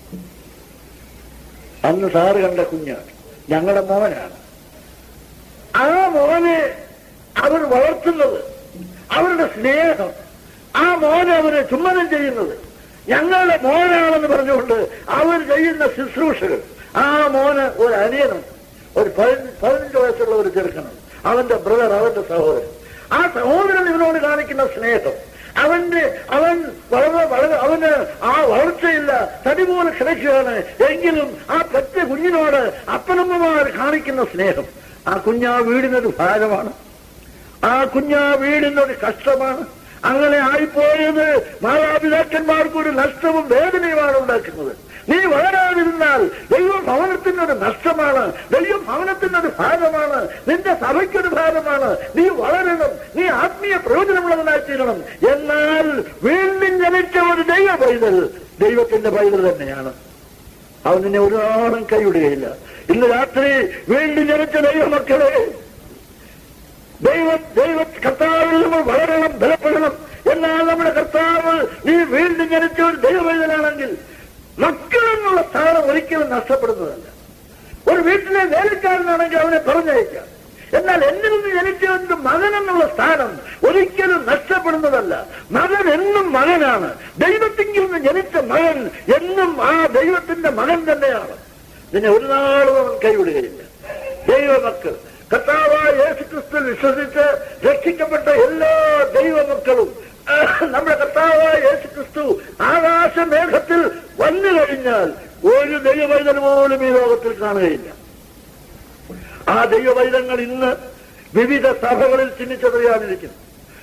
അന്ന് സാറ് കണ്ട കുഞ്ഞാണ് ഞങ്ങളുടെ മോനാണ് ആ മോനെ അവർ വളർത്തുന്നത് അവരുടെ സ്നേഹം ആ മോനെ അവരെ ചുമ്മനം ചെയ്യുന്നത് ഞങ്ങളുടെ മോനാണെന്ന് പറഞ്ഞുകൊണ്ട് അവർ ചെയ്യുന്ന ശുശ്രൂഷകൾ ആ മോന് ഒരു അനിയനുണ്ട് ഒരു പതിനഞ്ച് പതിനഞ്ച് വയസ്സുള്ള ഒരു ചെറുക്കനുണ്ട് അവന്റെ ബ്രദർ അവന്റെ സഹോദരൻ ആ സഹോദരൻ ഇവനോട് കാണിക്കുന്ന സ്നേഹം അവന്റെ അവൻ വളരെ വളരെ അവന് ആ വളർച്ചയില്ല തടി പോലെ കിടക്കുകയാണ് എങ്കിലും ആ പെറ്റ കുഞ്ഞിനോട് അപ്പനമ്മമാർ കാണിക്കുന്ന സ്നേഹം ആ കുഞ്ഞാ വീടിനൊരു ഭാരമാണ് ആ കുഞ്ഞാ വീടിനൊരു കഷ്ടമാണ് അങ്ങനെ ആയിപ്പോയത് മാതാപിതാക്കന്മാർക്ക് ഒരു നഷ്ടവും വേദനയുമാണ് ഉണ്ടാക്കുന്നത് നീ വളരാതിരുന്നാൽ ദൈവഭവനത്തിനൊരു നഷ്ടമാണ് ദൈവഭവനത്തിനൊരു ഭാരമാണ് നിന്റെ സഭയ്ക്കൊരു ഭാരമാണ് നീ വളരണം നീ ആത്മീയ പ്രയോജനമുള്ളവനായി തീരണം എന്നാൽ വീണ്ടും ജനിച്ച ഒരു ദൈവ പൈതൽ ദൈവത്തിന്റെ പൈതൽ തന്നെയാണ് അവൻ നിന്നെ ഒരു നാളും കൈവിടുകയില്ല ഇന്ന് രാത്രി വീണ്ടും ജനിച്ച ദൈവമക്കളെ ദൈവ ദൈവ കർത്താവിൽ നമ്മൾ വളരണം ബലപ്പെടണം എന്നാൽ നമ്മുടെ കർത്താവ് നീ വീണ്ടും ജനിച്ച ഒരു ദൈവവൈതനാണെങ്കിൽ മക്കളെന്നുള്ള സ്ഥാനം ഒരിക്കലും നഷ്ടപ്പെടുന്നതല്ല ഒരു വീട്ടിലെ വേലക്കാരനാണെങ്കിൽ അവനെ പറഞ്ഞയക്കാം എന്നാൽ എന്നിൽ നിന്ന് ജനിച്ചവന്റെ മകൻ എന്നുള്ള സ്ഥാനം ഒരിക്കലും നഷ്ടപ്പെടുന്നതല്ല മകൻ എന്നും മകനാണ് ദൈവത്തിങ്കിൽ നിന്ന് ജനിച്ച മകൻ എന്നും ആ ദൈവത്തിന്റെ മകൻ തന്നെയാണ് നിന്നെ ഒരു നാളും അവൻ കൈവിടുകയില്ല ദൈവമക്കൾ കർത്താവായ യേശുക്രിസ്തു വിശ്വസിച്ച് രക്ഷിക്കപ്പെട്ട എല്ലാ ദൈവമക്കളും ആ, നമ്മുടെ കർത്താവായ യേശുക്രിസ്തു ആകാശമേഘത്തിൽ വന്നു കഴിഞ്ഞാൽ ഒരു ദൈവവൈതൽ പോലും ഈ ലോകത്തിൽ കാണുകയില്ല ആ ദൈവവൈതങ്ങൾ ഇന്ന് വിവിധ സഭകളിൽ ചിഹ്നിച്ചതറിയാനിരിക്കുന്നു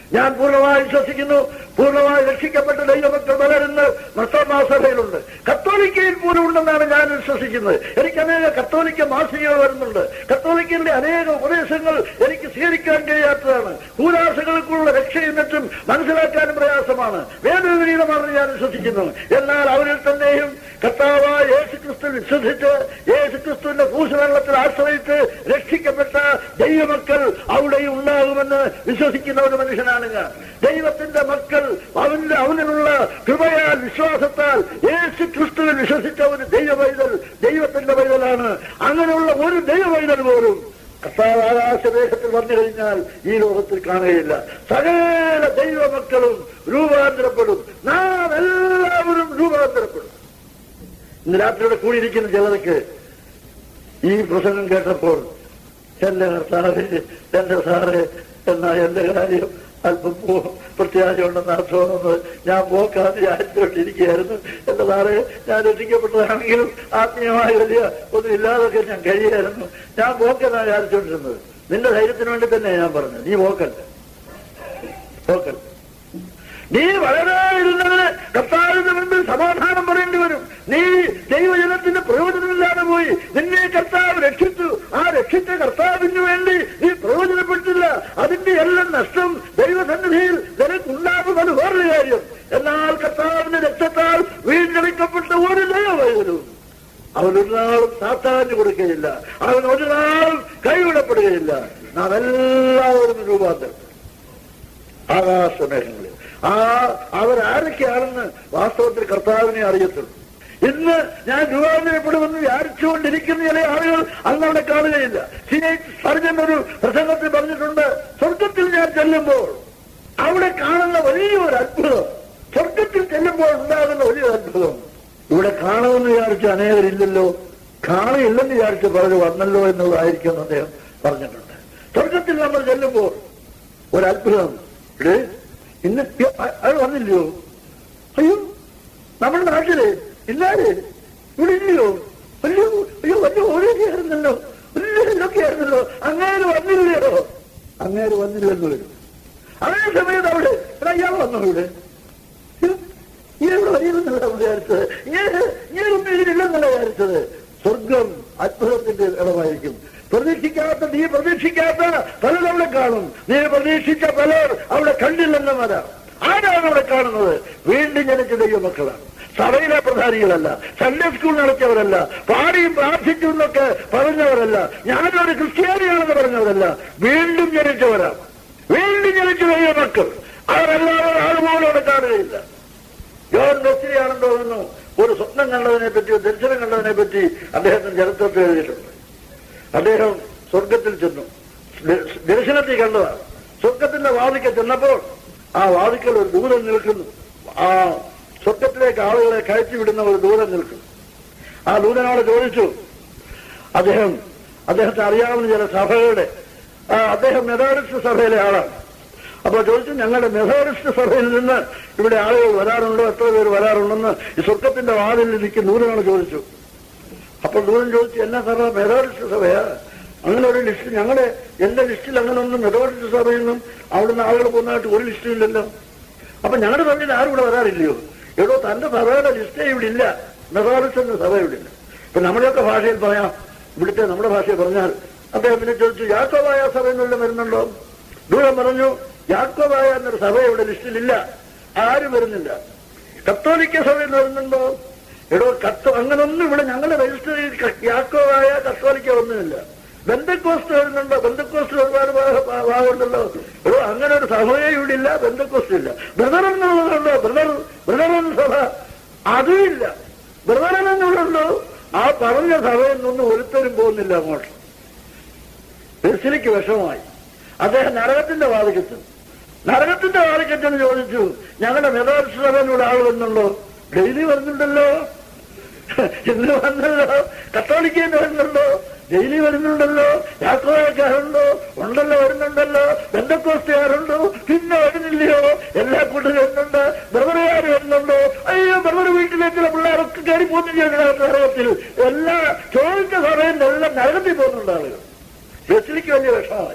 ഞാൻ പൂർണ്ണമായി വിശ്വസിക്കുന്നു പൂർണ്ണമായി രക്ഷിക്കപ്പെട്ട ദൈവമക്കൾ പലരുന്ന് മർത്തോമാസഭയിലുണ്ട് കത്തോലിക്കയിൽ പോലും ഉണ്ടെന്നാണ് ഞാൻ വിശ്വസിക്കുന്നത് എനിക്ക് അനേക കത്തോലിക്ക മാസികകൾ വരുന്നുണ്ട് കത്തോലിക്കന്റെ അനേക ഉപദേശങ്ങൾ എനിക്ക് സ്വീകരിക്കാൻ കഴിയാത്തതാണ് ഭൂരാശകൾക്കുള്ള രക്ഷയും മറ്റും മനസ്സിലാക്കാനും പ്രയാസമാണ് വേദവിപരീതമാണെന്ന് ഞാൻ വിശ്വസിക്കുന്നു എന്നാൽ അവരിൽ തന്നെയും കർത്താവായ യേശു ക്രിസ്തു വിശ്വസിച്ച് യേശു ക്രിസ്തുവിന്റെ ഭൂഷവെള്ളത്തിൽ ആശ്രയിച്ച് രക്ഷിക്കപ്പെട്ട ദൈവമക്കൾ അവിടെ ഉണ്ടാകുമെന്ന് വിശ്വസിക്കുന്ന ഒരു മനുഷ്യനാണ് ഞാൻ ദൈവത്തിന്റെ മക്കൾ അവന്റെ അവനിലുള്ള കൃപയാൽ വിശ്വാസത്താൽ യേശു ക്രിസ്തുവിൽ വിശ്വസിച്ച ഒരു ദൈവ പൈതൽ ദൈവത്തിന്റെ പൈതലാണ് അങ്ങനെയുള്ള ഒരു ദൈവ പൈതൽ പോലും കർത്താവ് ആകാശദേഹത്തിൽ വന്നു കഴിഞ്ഞാൽ ഈ ലോകത്തിൽ കാണുകയില്ല സകല ദൈവമക്കളും രൂപാന്തരപ്പെടും നാം എല്ലാവരും രൂപാന്തരപ്പെടും ഇന്ന് രാത്രിയുടെ കൂടിയിരിക്കുന്ന ചിലർക്ക് ഈ പ്രസംഗം കേട്ടപ്പോൾ എന്റെ കർത്താവ് എന്റെ സാറ് എന്നാ എന്റെ കാര്യം അല്പം പോ- പ്രത്യാശ ഉണ്ടെന്ന് അർത്ഥമെന്ന് ഞാൻ പോക്കാതെ വിചാരിച്ചുകൊണ്ടിരിക്കുകയായിരുന്നു എന്റെ സാറ് ഞാൻ രക്ഷിക്കപ്പെട്ടതാണെങ്കിലും ആത്മീയമായ വലിയ ഒന്നും ഇല്ലാതൊക്കെ ഞാൻ കഴിയായിരുന്നു ഞാൻ പോക്കെന്നാണ് വിചാരിച്ചുകൊണ്ടിരുന്നത് നിന്റെ ധൈര്യത്തിന് വേണ്ടി തന്നെ ഞാൻ പറഞ്ഞത് നീ പോക്കല്ല പോക്കല്ല നീ വളരെ ഇരുന്നതിന് കർത്താവിന്റെ മുമ്പിൽ സമാധാനം പറയേണ്ടി വരും നീ ദൈവജനത്തിന്റെ പ്രയോജനമില്ലാതെ പോയി നിന്നെ കർത്താവ് രക്ഷിച്ചു ആ രക്ഷിച്ച കർത്താവിന് വേണ്ടി നീ പ്രയോജനപ്പെട്ടില്ല അതിന്റെ എല്ലാം നഷ്ടം ദൈവസന്നിധിയിൽ നിനക്കുണ്ടാകുന്നത് വേറൊരു കാര്യം എന്നാൽ കർത്താവിന്റെ രക്തത്താൽ വീണ്ടെടുക്കപ്പെട്ട ഒരു ദൈവവൈകലും അവൻ ഒരു നാളും സാത്താന് കൊടുക്കുകയില്ല അവൻ ഒരു നാളും കൈവിടപ്പെടുകയില്ല നാം എല്ലാവരും രൂപാന്തരം ആകാശമേഘങ്ങളിൽ ആ അവരാരൊക്കെയാണെന്ന് വാസ്തവത്തിൽ കർത്താവിനെ അറിയത്തുള്ളൂ ഇന്ന് ഞാൻ രൂപാന്തരപ്പെടുമെന്ന് വിചാരിച്ചുകൊണ്ടിരിക്കുന്ന ചില ആളുകൾ അന്ന് അവിടെ കാണുകയില്ല സി എച്ച് സർജൻ ഒരു പ്രസംഗത്തിൽ പറഞ്ഞിട്ടുണ്ട് സ്വർഗത്തിൽ ഞാൻ ചെല്ലുമ്പോൾ അവിടെ കാണുന്ന വലിയൊരു അത്ഭുതം സ്വർഗത്തിൽ ചെല്ലുമ്പോൾ ഉണ്ടാകുന്ന വലിയൊരു അത്ഭുതം ഇവിടെ കാണുമെന്ന് വിചാരിച്ച അനേകരില്ലല്ലോ കാണുകയില്ലെന്ന് വിചാരിച്ച് പറഞ്ഞു വന്നല്ലോ എന്നുള്ളതായിരിക്കും എന്ന് അദ്ദേഹം പറഞ്ഞിട്ടുണ്ട് സ്വർഗത്തിൽ നമ്മൾ ചെല്ലുമ്പോൾ ഒരു അത്ഭുതം ഇവിടെ ഇന്ന് അ- അയാൾ വന്നില്ലയോ അയ്യോ നമ്മുടെ നാട്ടില് ഇല്ലാതെ ഇവിടെ ഇല്ലയോ വലിയ അയ്യോ വലിയ ഓരോക്കെയായിരുന്നല്ലോ വലിയ ഇതൊക്കെ ആയിരുന്നല്ലോ അങ്ങേര് വന്നില്ലയോ അങ്ങേര് വന്നില്ലെന്ന് വരും അതേ സമയത്ത് അവിടെ എടാ, ഇയാൾ വന്നോ ഇവിടെ അയ്യോ, ഇങ്ങനെ ഇവിടെ വരില്ലെന്നല്ല വിചാരിച്ചത് ഇങ്ങനെ ഇങ്ങനെയൊന്നും ഇതിലില്ലെന്നല്ല വിചാരിച്ചത് സ്വർഗം അത്ഭുതത്തിന്റെ ഇടമായിരിക്കും പ്രതീക്ഷിക്കാത്ത നീ പ്രതീക്ഷിക്കാത്ത പലരും അവിടെ കാണും നീ പ്രതീക്ഷിച്ച പലർ അവിടെ കണ്ടില്ലെന്ന് വരാം ആരാണ് അവിടെ കാണുന്നത് വീണ്ടും ജനിച്ച ദൈവമക്കളാണ് സഭയിലെ പ്രധാനികളല്ല സൺഡേ സ്കൂൾ നടത്തിയവരല്ല പാടിയും പ്രാർത്ഥിച്ചു എന്നൊക്കെ പറഞ്ഞവരല്ല ഞാനൊരു ക്രിസ്ത്യാനിയാണെന്ന് പറഞ്ഞവരല്ല വീണ്ടും ജനിച്ചവരാണ് വീണ്ടും ജനിച്ച ദൈവമക്കൾ അവരെല്ലാവരും ആളുപോലെ അവിടെ കാണുകയില്ല ജോൺ വെസ്ലിയാണെന്ന് തോന്നുന്നു ഒരു സ്വപ്നം കണ്ടതിനെ പറ്റി ഒരു ദർശനം കണ്ടതിനെ പറ്റി അദ്ദേഹത്തിന് ചരിത്രത്തിൽ എഴുതിയിട്ടുണ്ട് അദ്ദേഹം സ്വർഗത്തിൽ ചെന്നു ദ- ദർശനത്തിൽ കണ്ടതാണ് സ്വർഗത്തിന്റെ വാതിക്കൽ ചെന്നപ്പോൾ ആ വാതിക്കൽ ഒരു ദൂരം നിൽക്കുന്നു ആ സ്വർഗത്തിലേക്ക് ആളുകളെ കയറ്റിവിടുന്ന ഒരു ദൂരം നിൽക്കുന്നു ആ ദൂതനോട് ചോദിച്ചു അദ്ദേഹം അദ്ദേഹത്തെ അറിയാവുന്ന ചില സഭകളുടെ ആ, അദ്ദേഹം മെതോഡിസ്റ്റ് സഭയിലെ ആളാണ് അപ്പൊ ചോദിച്ചു ഞങ്ങളുടെ മെതോഡിസ്റ്റ് സഭയിൽ നിന്ന് ഇവിടെ ആളുകൾ വരാറുണ്ടോ എത്ര പേര് വരാറുണ്ടെന്ന് ഈ സ്വർഗത്തിന്റെ വാതിൽ നിൽക്കുന്ന ദൂരനോട് ചോദിച്ചു അപ്പോൾ ദൂരം ചോദിച്ചു എന്നാ സഭ മെതോഡിസ്റ്റ് സഭയാ അങ്ങനെ ഒരു ലിസ്റ്റ് ഞങ്ങളുടെ എന്റെ ലിസ്റ്റിൽ അങ്ങനെ ഒന്നും മെതോഡിസ്റ്റ് സഭയിൽ നിന്നും അവിടുന്ന് ആളുകൾ പോകുന്നതായിട്ട് ഒരു ലിസ്റ്റും ഇല്ലല്ലോ അപ്പൊ ഞങ്ങളുടെ സഭയിൽ ആരും ഇവിടെ വരാറില്ലയോ എടോ തന്റെ സഭയുടെ ലിസ്റ്റേ ഇവിടെ ഇല്ല മെതോഡിസ്റ്റ് എന്ന സഭ ഇവിടെ ഇല്ല ഇപ്പൊ നമ്മുടെയൊക്കെ ഭാഷയിൽ പറയാം ഇവിടുത്തെ നമ്മുടെ ഭാഷയിൽ പറഞ്ഞാൽ അദ്ദേഹത്തിനെ ചോദിച്ചു യാക്കോബായ സഭ എന്നുള്ള വരുന്നുണ്ടോ ദൂരം പറഞ്ഞു യാക്കോബായ എന്നൊരു സഭ ഇവിടെ ലിസ്റ്റിലില്ല ആരും വരുന്നില്ല കത്തോലിക്ക സഭ എന്ന് വരുന്നുണ്ടോ എടോ കത്തോ അങ്ങനൊന്നും ഇവിടെ ഞങ്ങളുടെ രജിസ്റ്ററിൽ ക- യാക്കോബായ കത്തോലിക്ക ഒന്നുമില്ല ബന്ധക്കോസ്റ്റ് വരുന്നുണ്ടോ ബന്ധക്കോസ്റ്റ് ഒരുപാട് ഭാഗ- ഭാ- ഭാഗമുണ്ടല്ലോ എടോ അങ്ങനെ ഒരു സഭയെ ഇവിടെ ഇല്ല ബന്ധക്കോസ്റ്റ് ഇല്ല ബ്രദർ എന്നുള്ളതുണ്ടോ ബ്രദർ ബ്രദർ എന്ന സഭ അതും ഇല്ല ബ്രദർ എന്നുള്ളതുണ്ടോ ആ പറഞ്ഞ സഭയിൽ നിന്നും ഒരുത്തരും പോകുന്നില്ല അങ്ങോട്ട് ബെസിലിക്ക് വിഷമമായി അദ്ദേഹം നരകത്തിന്റെ വാതിക്കത്ത് നരകത്തിന്റെ വാതിക്കത്തെന്ന് ചോദിച്ചു ഞങ്ങളുടെ മെതോഡിസ്റ്റ് സഭയിലൂടെ ആൾ വന്നുണ്ടോ ഡെയിലി വരുന്നുണ്ടല്ലോ ഇന്ന് വന്നല്ലോ കത്തോലിക്കേന്ന് വരുന്നുണ്ടോ ഡെയിലി വരുന്നുണ്ടല്ലോ യാക്കോയക്കാരുണ്ടോ ഉണ്ടല്ലോ വരുന്നുണ്ടല്ലോ ബന്ധക്കോസ്റ്റുകാരുണ്ടോ പിന്നെ വരുന്നില്ലയോ എല്ലാ കൂട്ടരും വരുന്നുണ്ട് ബ്രദറുകാർ വരുന്നുണ്ടോ അയ്യോ ബ്രദർ വീട്ടിലേക്ക് ചില പിള്ളേരൊക്കെ കയറി പോകുന്നില്ല നരകത്തിൽ എല്ലാ ചോദിച്ച സഭയിൽ എല്ലാം നരകത്തിൽ പോകുന്നുണ്ട് ആളുകൾ ബസ്സിലേക്ക് വലിയ വിഷമമായി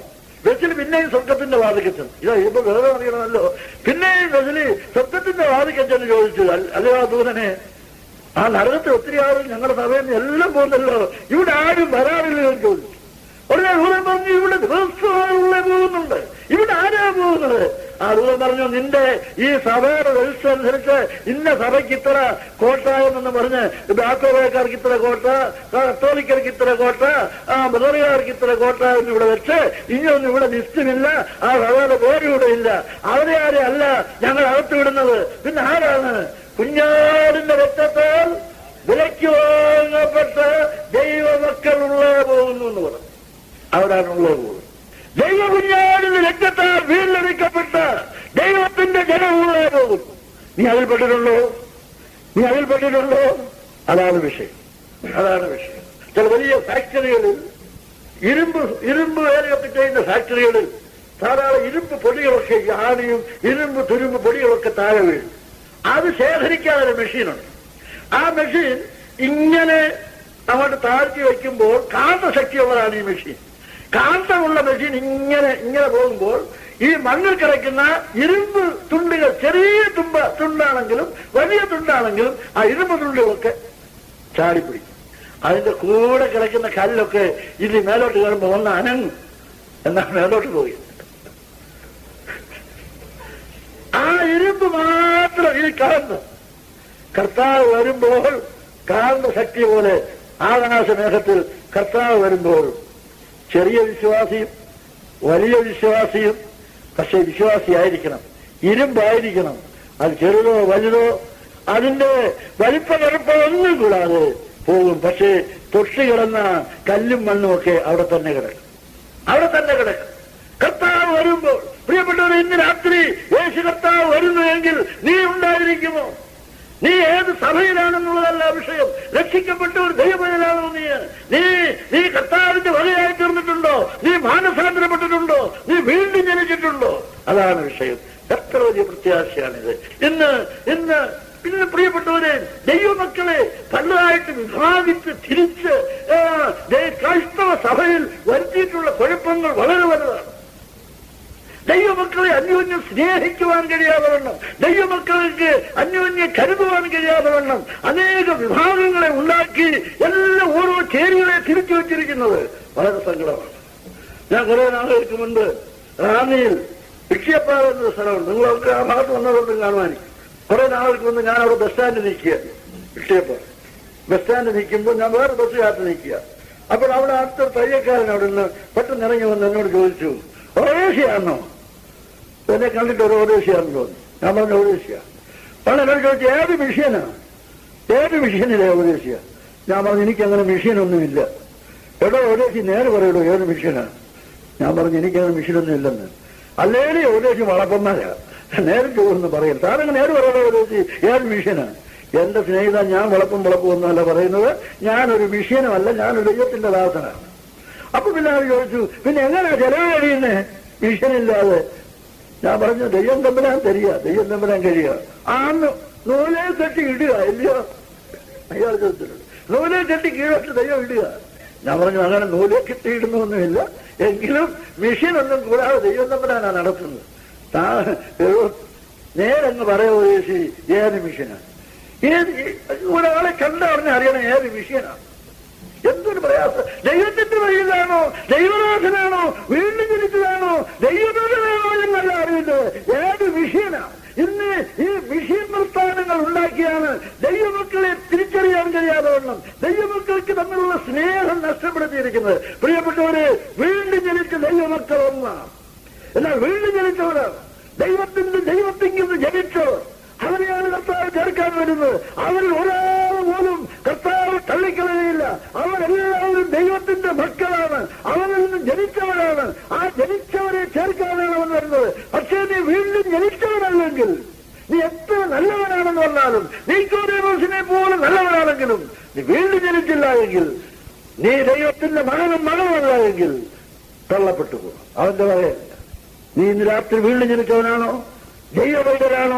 ബസ്സിൽ പിന്നെയും സ്വർഗത്തിന്റെ വാതിക്കൽ ചെന്നു ഇതാ ഇപ്പൊ വേറെ അറിയണമല്ലോ പിന്നെയും ബസ്സിൽ സ്വർഗത്തിന്റെ വാതിക്കൽ ചെന്ന് ചോദിച്ചു "അല്ല- അല്ലയോ ആ ദൂതനെ ആ നരകത്തിൽ ഒത്തിരി ആളുകൾ ഞങ്ങളുടെ സഭയിൽ നിന്ന് എല്ലാം പോകുന്നല്ലോ ഇവിടെ ആരും വരാറില്ലയോ എന്ന് ചോദിച്ചു ഉടനെ ദൂതൻ പറഞ്ഞു ഇവിടെ ദിവസമുള്ള പോകുന്നുണ്ട് ഇവിടെ ആരാ പോകുന്നത് ആ ദൂതൻ പറഞ്ഞു നിന്റെ ഈ സഭയുടെ വ്യവസ്ഥ അനുസരിച്ച് ഇന്ന സഭയ്ക്ക് ഇത്ര കോട്ടായെന്ന് പറഞ്ഞ് ബാക്കോവേക്കാർക്ക് ഇത്ര കോട്ട കത്തോലിക്കർക്ക് ഇത്ര കോട്ട ആ ബദറിയാർക്ക് ഇത്ര കോട്ട എന്ന് ഇവിടെ വെച്ച് ഇനിയൊന്നും ഇവിടെ ലിസ്റ്റുമില്ല ആ സഭയുടെ പേര് ഇവിടെ ഇല്ല അവരെ ആരെ അല്ല ഞങ്ങൾ അകത്ത് വിടുന്നത് പിന്നെ ആരാണ് കുഞ്ഞാടിന്റെ രക്തത്താൽ വിലയ്ക്ക് വാങ്ങപ്പെട്ട് ദൈവമക്കളുള്ള പോകുന്നു എന്ന് പറഞ്ഞു അവരാണുള്ളത് പോകുന്നത് ദൈവ കുഞ്ഞാടിന്റെ രക്തത്താൽ വീണ്ടെടുക്കപ്പെട്ട് ദൈവത്തിന്റെ ജനമുള്ള പോകുന്നു നീ അതിൽപ്പെട്ടിട്ടുണ്ടോ നീ അതിൽപ്പെട്ടിട്ടുണ്ടോ അതാണ് വിഷയം അതാണ് വിഷയം ചില വലിയ ഫാക്ടറികളിൽ ഇരുമ്പ് ഇരുമ്പ് വേലയൊക്കെ ചെയ്യുന്ന ഫാക്ടറികളിൽ ധാരാളം ഇരുമ്പ് പൊടികളൊക്കെ ഈ ആണിയും ഇരുമ്പ് തുരുമ്പ് പൊടികളൊക്കെ താഴെ വീഴും അത് ശേഖരിക്കാൻ ഒരു മെഷീനുണ്ട് ആ മെഷീൻ ഇങ്ങനെ അങ്ങോട്ട് താഴ്ത്തി വയ്ക്കുമ്പോൾ കാന്തശക്തിയുള്ളതാണ് ഈ മെഷീൻ കാന്തമുള്ള മെഷീൻ ഇങ്ങനെ ഇങ്ങനെ പോകുമ്പോൾ ഈ മണ്ണിൽ കിടക്കുന്ന ഇരുമ്പ് തുണ്ടുകൾ ചെറിയ തുമ്പ തുണ്ടാണെങ്കിലും വലിയ തുണ്ടാണെങ്കിലും ആ ഇരുമ്പ് തുണ്ടുകളൊക്കെ ചാടിപ്പിടിക്കും അതിന്റെ കൂടെ കിടക്കുന്ന കല്ലൊക്കെ ഇനി മേലോട്ട് കയറുമ്പോൾ ഒന്ന് അനങ്ങും എന്നാ മേലോട്ട് പോയി ആ ഇരുമ്പ് മാത്രം ഇത് കാണുന്നു കർത്താവ് വരുമ്പോൾ കാന്ത ശക്തി പോലെ ആകാശമേഘത്തിൽ കർത്താവ് വരുമ്പോൾ ചെറിയ വിശ്വാസിയും വലിയ വിശ്വാസിയും പക്ഷെ വിശ്വാസിയായിരിക്കണം ഇരുമ്പായിരിക്കണം അത് ചെറുതോ വലുതോ അതിന്റെ വലിപ്പ കറുപ്പോ ഒന്നും കൂടാതെ പോകും പക്ഷേ തൊട്ടി കിടന്ന കല്ലും മണ്ണും ഒക്കെ അവിടെ തന്നെ കിടക്കും അവിടെ തന്നെ കിടക്കും കർത്താവ് വരുമ്പോൾ പ്രിയപ്പെട്ടവർ ഇന്ന് രാത്രി യേശു കർത്താവ് വരുന്നുവെങ്കിൽ നീ ഉണ്ടായിരിക്കുമോ നീ ഏത് സഭയിലാണെന്നുള്ളതല്ല വിഷയം രക്ഷിക്കപ്പെട്ട ഒരു ദൈവമനാണോ നീ നീ നീ കർത്താവിന്റെ വകയായി തീർന്നിട്ടുണ്ടോ നീ മാനസാന്തരപ്പെട്ടിട്ടുണ്ടോ നീ വീണ്ടും ജനിച്ചിട്ടുണ്ടോ അതാണ് വിഷയം എത്ര വലിയ പ്രത്യാശയാണിത് ഇന്ന് ഇന്ന് ഇന്ന് പ്രിയപ്പെട്ടവരെ ദൈവമക്കളെ പലതായിട്ട് വിഭാഗിച്ച് തിരിച്ച് ആ, ദേ- ക്രൈസ്തവ സഭയിൽ വരുത്തിയിട്ടുള്ള കുഴപ്പങ്ങൾ വളരെ വലുതാണ് ദൈവമക്കളെ അന്യോന്യം സ്നേഹിക്കുവാൻ കഴിയാതെ വണ്ണം ദൈവമക്കൾക്ക് അന്യോന്യം കരുതുവാൻ കഴിയാതെ വണ്ണം അനേക വിഭാഗങ്ങളെ ഉണ്ടാക്കി എല്ലാം ഓരോ ചേരികളെ തിരിച്ചു വച്ചിരിക്കുന്നത് വളരെ സങ്കടമാണ് ഞാൻ കുറെ നാളുകൾക്ക് മുൻപ് റാന്നിയിൽ ഭിക്ഷ്യപ്പാറ എന്നൊരു സ്ഥലമുണ്ട് നിങ്ങളൊക്കെ ആ ഭാഗത്ത് വന്നവർക്ക് കാണുവാനിക്കും കുറെ നാളുകൾക്ക് മുമ്പ് ഞാൻ അവിടെ ബസ് സ്റ്റാൻഡിൽ നിൽക്കുക ഭിക്ഷ്യപ്പാറ ബസ് സ്റ്റാൻഡിൽ നിൽക്കുമ്പോൾ ഞാൻ വേറെ ബസ് കാത്ത് നിൽക്കുക അപ്പോൾ അവിടെ അടുത്തൊരു തയ്യക്കാരൻ അവിടെ നിന്ന് പെട്ടെന്ന് ഇറങ്ങി വന്ന് എന്നോട് ചോദിച്ചു ഓരേശിയാണോ എന്നെ കണ്ടിട്ട് ഒരു ഓരേശിയാണെന്ന് തോന്നി ഞാൻ പറഞ്ഞ ഓരേശിയ അപ്പോൾ എന്നോട് ചോദിച്ചു ഏത് മിഷ്യനാ ഏത് മിഷ്യനിലെ ഓരേശിയ ഞാൻ പറഞ്ഞു എനിക്കങ്ങനെ മിഷ്യനൊന്നുമില്ല എടോ ഓരേശി നേരെ പറയടോ ഏത് മിഷ്യനാ ഞാൻ പറഞ്ഞു എനിക്കങ്ങനെ മിഷ്യനൊന്നും ഇല്ലെന്ന് അല്ലേലേ ഓരേശി വളപ്പന്മാരാ നേരെ ചോദിന്ന് പറയും താരങ്ങ് നേരെ പറയണോ ഓരേശി ഏത് മിഷ്യനാ എന്റെ സ്നേഹിത ഞാൻ വളപ്പും വളപ്പും ഒന്നുമല്ല പറയുന്നത് ഞാനൊരു മിഷ്യനുമല്ല ഞാനൊരു ദൈവത്തിന്റെ ദാസനാണ് അപ്പൊ പിന്നെ അവർ ചോദിച്ചു പിന്നെ എങ്ങനെയാ ചെലവ് കഴിയുന്നേ മിഷ്യനില്ലാതെ ഞാൻ പറഞ്ഞു ദൈവം തമ്പരാൻ തരിക ദൈവം തമ്പരാൻ കഴിയുക ആന്ന് നൂലെ കെട്ടി ഇടുക ഇല്ലയോ അയാൾ ചോദിച്ചിട്ടുണ്ട് നൂലെ കെട്ടി കീഴോട്ട് ദൈവം ഇടുക ഞാൻ പറഞ്ഞു അങ്ങനെ നൂലെ കെട്ടി ഇടുന്നൊന്നുമില്ല എങ്കിലും മിഷീനൊന്നും കൂടാതെ ദൈവം തമ്പരാനാണ് നടത്തുന്നത് താ ഏതോ നേരങ്ങ് പറയുമോ ചേച്ചി ഏത് മിഷനാണ് ഏത് ഒരാളെ കണ്ടറിഞ്ഞ് അറിയണം ഏത് മിഷീനാണ് എന്തൊരു പ്രയാസം ദൈവത്തിന്റെ വഴിയിലാണോ ദൈവനാഥനാണോ വീണ്ടും ജനിച്ചതാണോ ദൈവനാഥനാണോ എന്നല്ല അറിയുന്നത് ഏത് വിഷയനാ ഇന്ന് ഈ വിഷയ പ്രസ്ഥാനങ്ങൾ ഉണ്ടാക്കിയാണ് ദൈവമക്കളെ തിരിച്ചറിയാൻ കഴിയാതെ വണ്ണം ദൈവമക്കൾക്ക് തമ്മിലുള്ള സ്നേഹം നഷ്ടപ്പെടുത്തിയിരിക്കുന്നത് പ്രിയപ്പെട്ടവരെ വീണ്ടും ജനിച്ച ദൈവമക്കൾ ഒന്നാണ് എന്നാൽ വീണ്ടും ജനിച്ചവരാണ് ദൈവത്തിന്റെ ദൈവത്തിങ്കിൽ ജനിച്ചവർ അവരെയാണ് കർത്താവ് ചേർക്കാൻ വരുന്നത് അവരിൽ ഒരാൾ പോലും കർത്താവ് തള്ളിക്കളയുകയില്ല അവരെല്ലാവരും ദൈവത്തിന്റെ മക്കളാണ് അവരിൽ നിന്ന് ജനിച്ചവരാണ് ആ ജനിച്ചവരെ ചേർക്കാനാണ് അവൻ വരുന്നത് പക്ഷേ നീ വീണ്ടും ജനിച്ചവനല്ലെങ്കിൽ നീ എത്ര നല്ലവനാണെന്ന് പറഞ്ഞാലും നീക്കോദേവസിനെ പോലെ നല്ലവനാണെങ്കിലും നീ വീണ്ടും ജനിച്ചില്ല എങ്കിൽ നീ ദൈവത്തിന്റെ മകനും മകളുമല്ല എങ്കിൽ തള്ളപ്പെട്ടു പോകും അവന്റെ പറയല്ല നീ ഇന്ന് രാത്രി വീണ്ടും ജനിച്ചവനാണോ ദൈവവൈദ്യരാണോ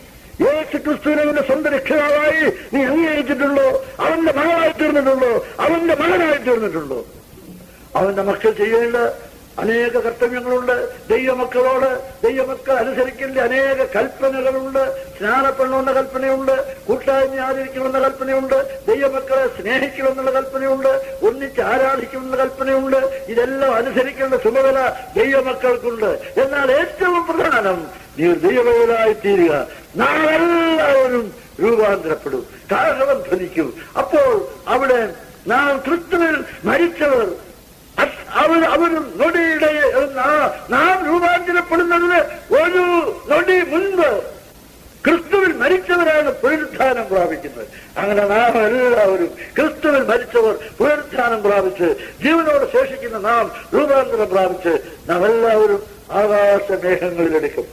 യേശു ക്രിസ്തുവിനെ സ്വന്തം രക്ഷിതാവായി നീ അംഗീകരിച്ചിട്ടുണ്ടോ അവന്റെ മകളായി തീർന്നിട്ടുണ്ടോ അവന്റെ മകനായി തീർന്നിട്ടുണ്ടോ അവന്റെ മക്കൾ ചെയ്യേണ്ട അനേക കർത്തവ്യങ്ങളുണ്ട് ദൈവമക്കളോട് ദൈവമക്കൾ അനുസരിക്കേണ്ട അനേക കൽപ്പനകളുണ്ട് സ്നാനപ്പെടണമെന്ന കൽപ്പനയുണ്ട് കൂട്ടായ്മ ആചരിക്കണമെന്ന കൽപ്പനയുണ്ട് ദൈവമക്കളെ സ്നേഹിക്കണമെന്നുള്ള കൽപ്പനയുണ്ട് ഒന്നിച്ച് ആരാധിക്കണമെന്ന കൽപ്പനയുണ്ട് ഇതെല്ലാം അനുസരിക്കേണ്ട ചുമതല ദൈവമക്കൾക്കുണ്ട് എന്നാൽ ഏറ്റവും പ്രധാനം നീ ഒരു ദൈവമകളായി തീരുക നാളെല്ലാവരും രൂപാന്തരപ്പെടും കാഹളം ധരിക്കും അപ്പോൾ അവിടെ നാം ക്രിസ്തുവിൽ മരിച്ചവർ അത് അവർ അവർ നൊടിയുടെ നാ- നാം രൂപാന്തരപ്പെടുന്നതിന് ഒരു നൊടി മുൻപ് ക്രിസ്തുവിൽ മരിച്ചവരാണ് പുനരുത്ഥാനം പ്രാപിക്കുന്നത് അങ്ങനെ നാം എല്ലാവരും ക്രിസ്തുവിൽ മരിച്ചവർ പുനരുത്ഥാനം പ്രാപിച്ച് ജീവനോട് ശേഷിക്കുന്ന നാം രൂപാന്തരം പ്രാപിച്ച് നാം എല്ലാവരും ആകാശമേഘങ്ങളിലെടുക്കും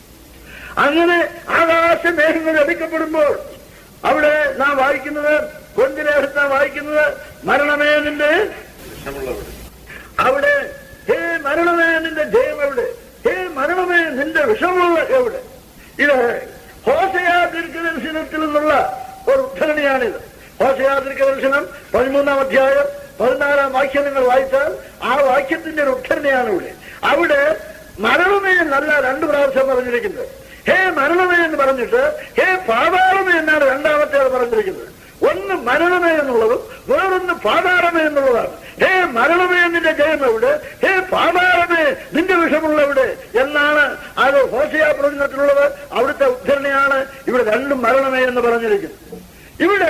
അങ്ങനെ ആകാശമേഘങ്ങളിൽ എടുക്കപ്പെടുമ്പോൾ അവിടെ നാം വായിക്കുന്നത് കൊന്തിലേഖത്ത് നാം വായിക്കുന്നത് മരണമേ നിന്റെ വിഷമുള്ളവർ അവിടെ ഹേ മരണമേ നിന്റെ ജയം എവിടെ ഹേ മരണമേ നിന്റെ വിഷമുള്ള എവിടെ ഇത് ഹോസയാ ദീർഘദർശനത്തിൽ നിന്നുള്ള ഒരു ഉദ്ധരണിയാണിത് ഹോസയാ ദീർഘദർശനം പതിമൂന്നാം അധ്യായം പതിനാലാം വാക്യം നിങ്ങൾ വായിച്ചാൽ ആ വാക്യത്തിന്റെ ഒരു ഉദ്ധരണിയാണ് ഇവിടെ അവിടെ മരണമേ എന്നല്ല രണ്ടു പ്രാവശ്യം പറഞ്ഞിരിക്കുന്നത് ഹേ മരണമേ എന്ന് പറഞ്ഞിട്ട് ഹേ പാതാളമേ എന്നാണ് രണ്ടാമത്തെ പറഞ്ഞിരിക്കുന്നത് ഒന്ന് മരണമേ എന്നുള്ളതും വേറൊന്ന് പാതാളമേ എന്നുള്ളതാണ് ഹേ മരണമേ നിന്റെ ജയം എവിടെ ഹേ പാതാളമേ നിന്റെ വിഷമുള്ള എവിടെ എന്നാണ് അത് ഹോസയാ പ്രവചനത്തിലുള്ളത് അവിടുത്തെ ഉദ്ധരണിയാണ് ഇവിടെ രണ്ടും മരണമേ എന്ന് പറഞ്ഞിരിക്കുന്നത് ഇവിടെ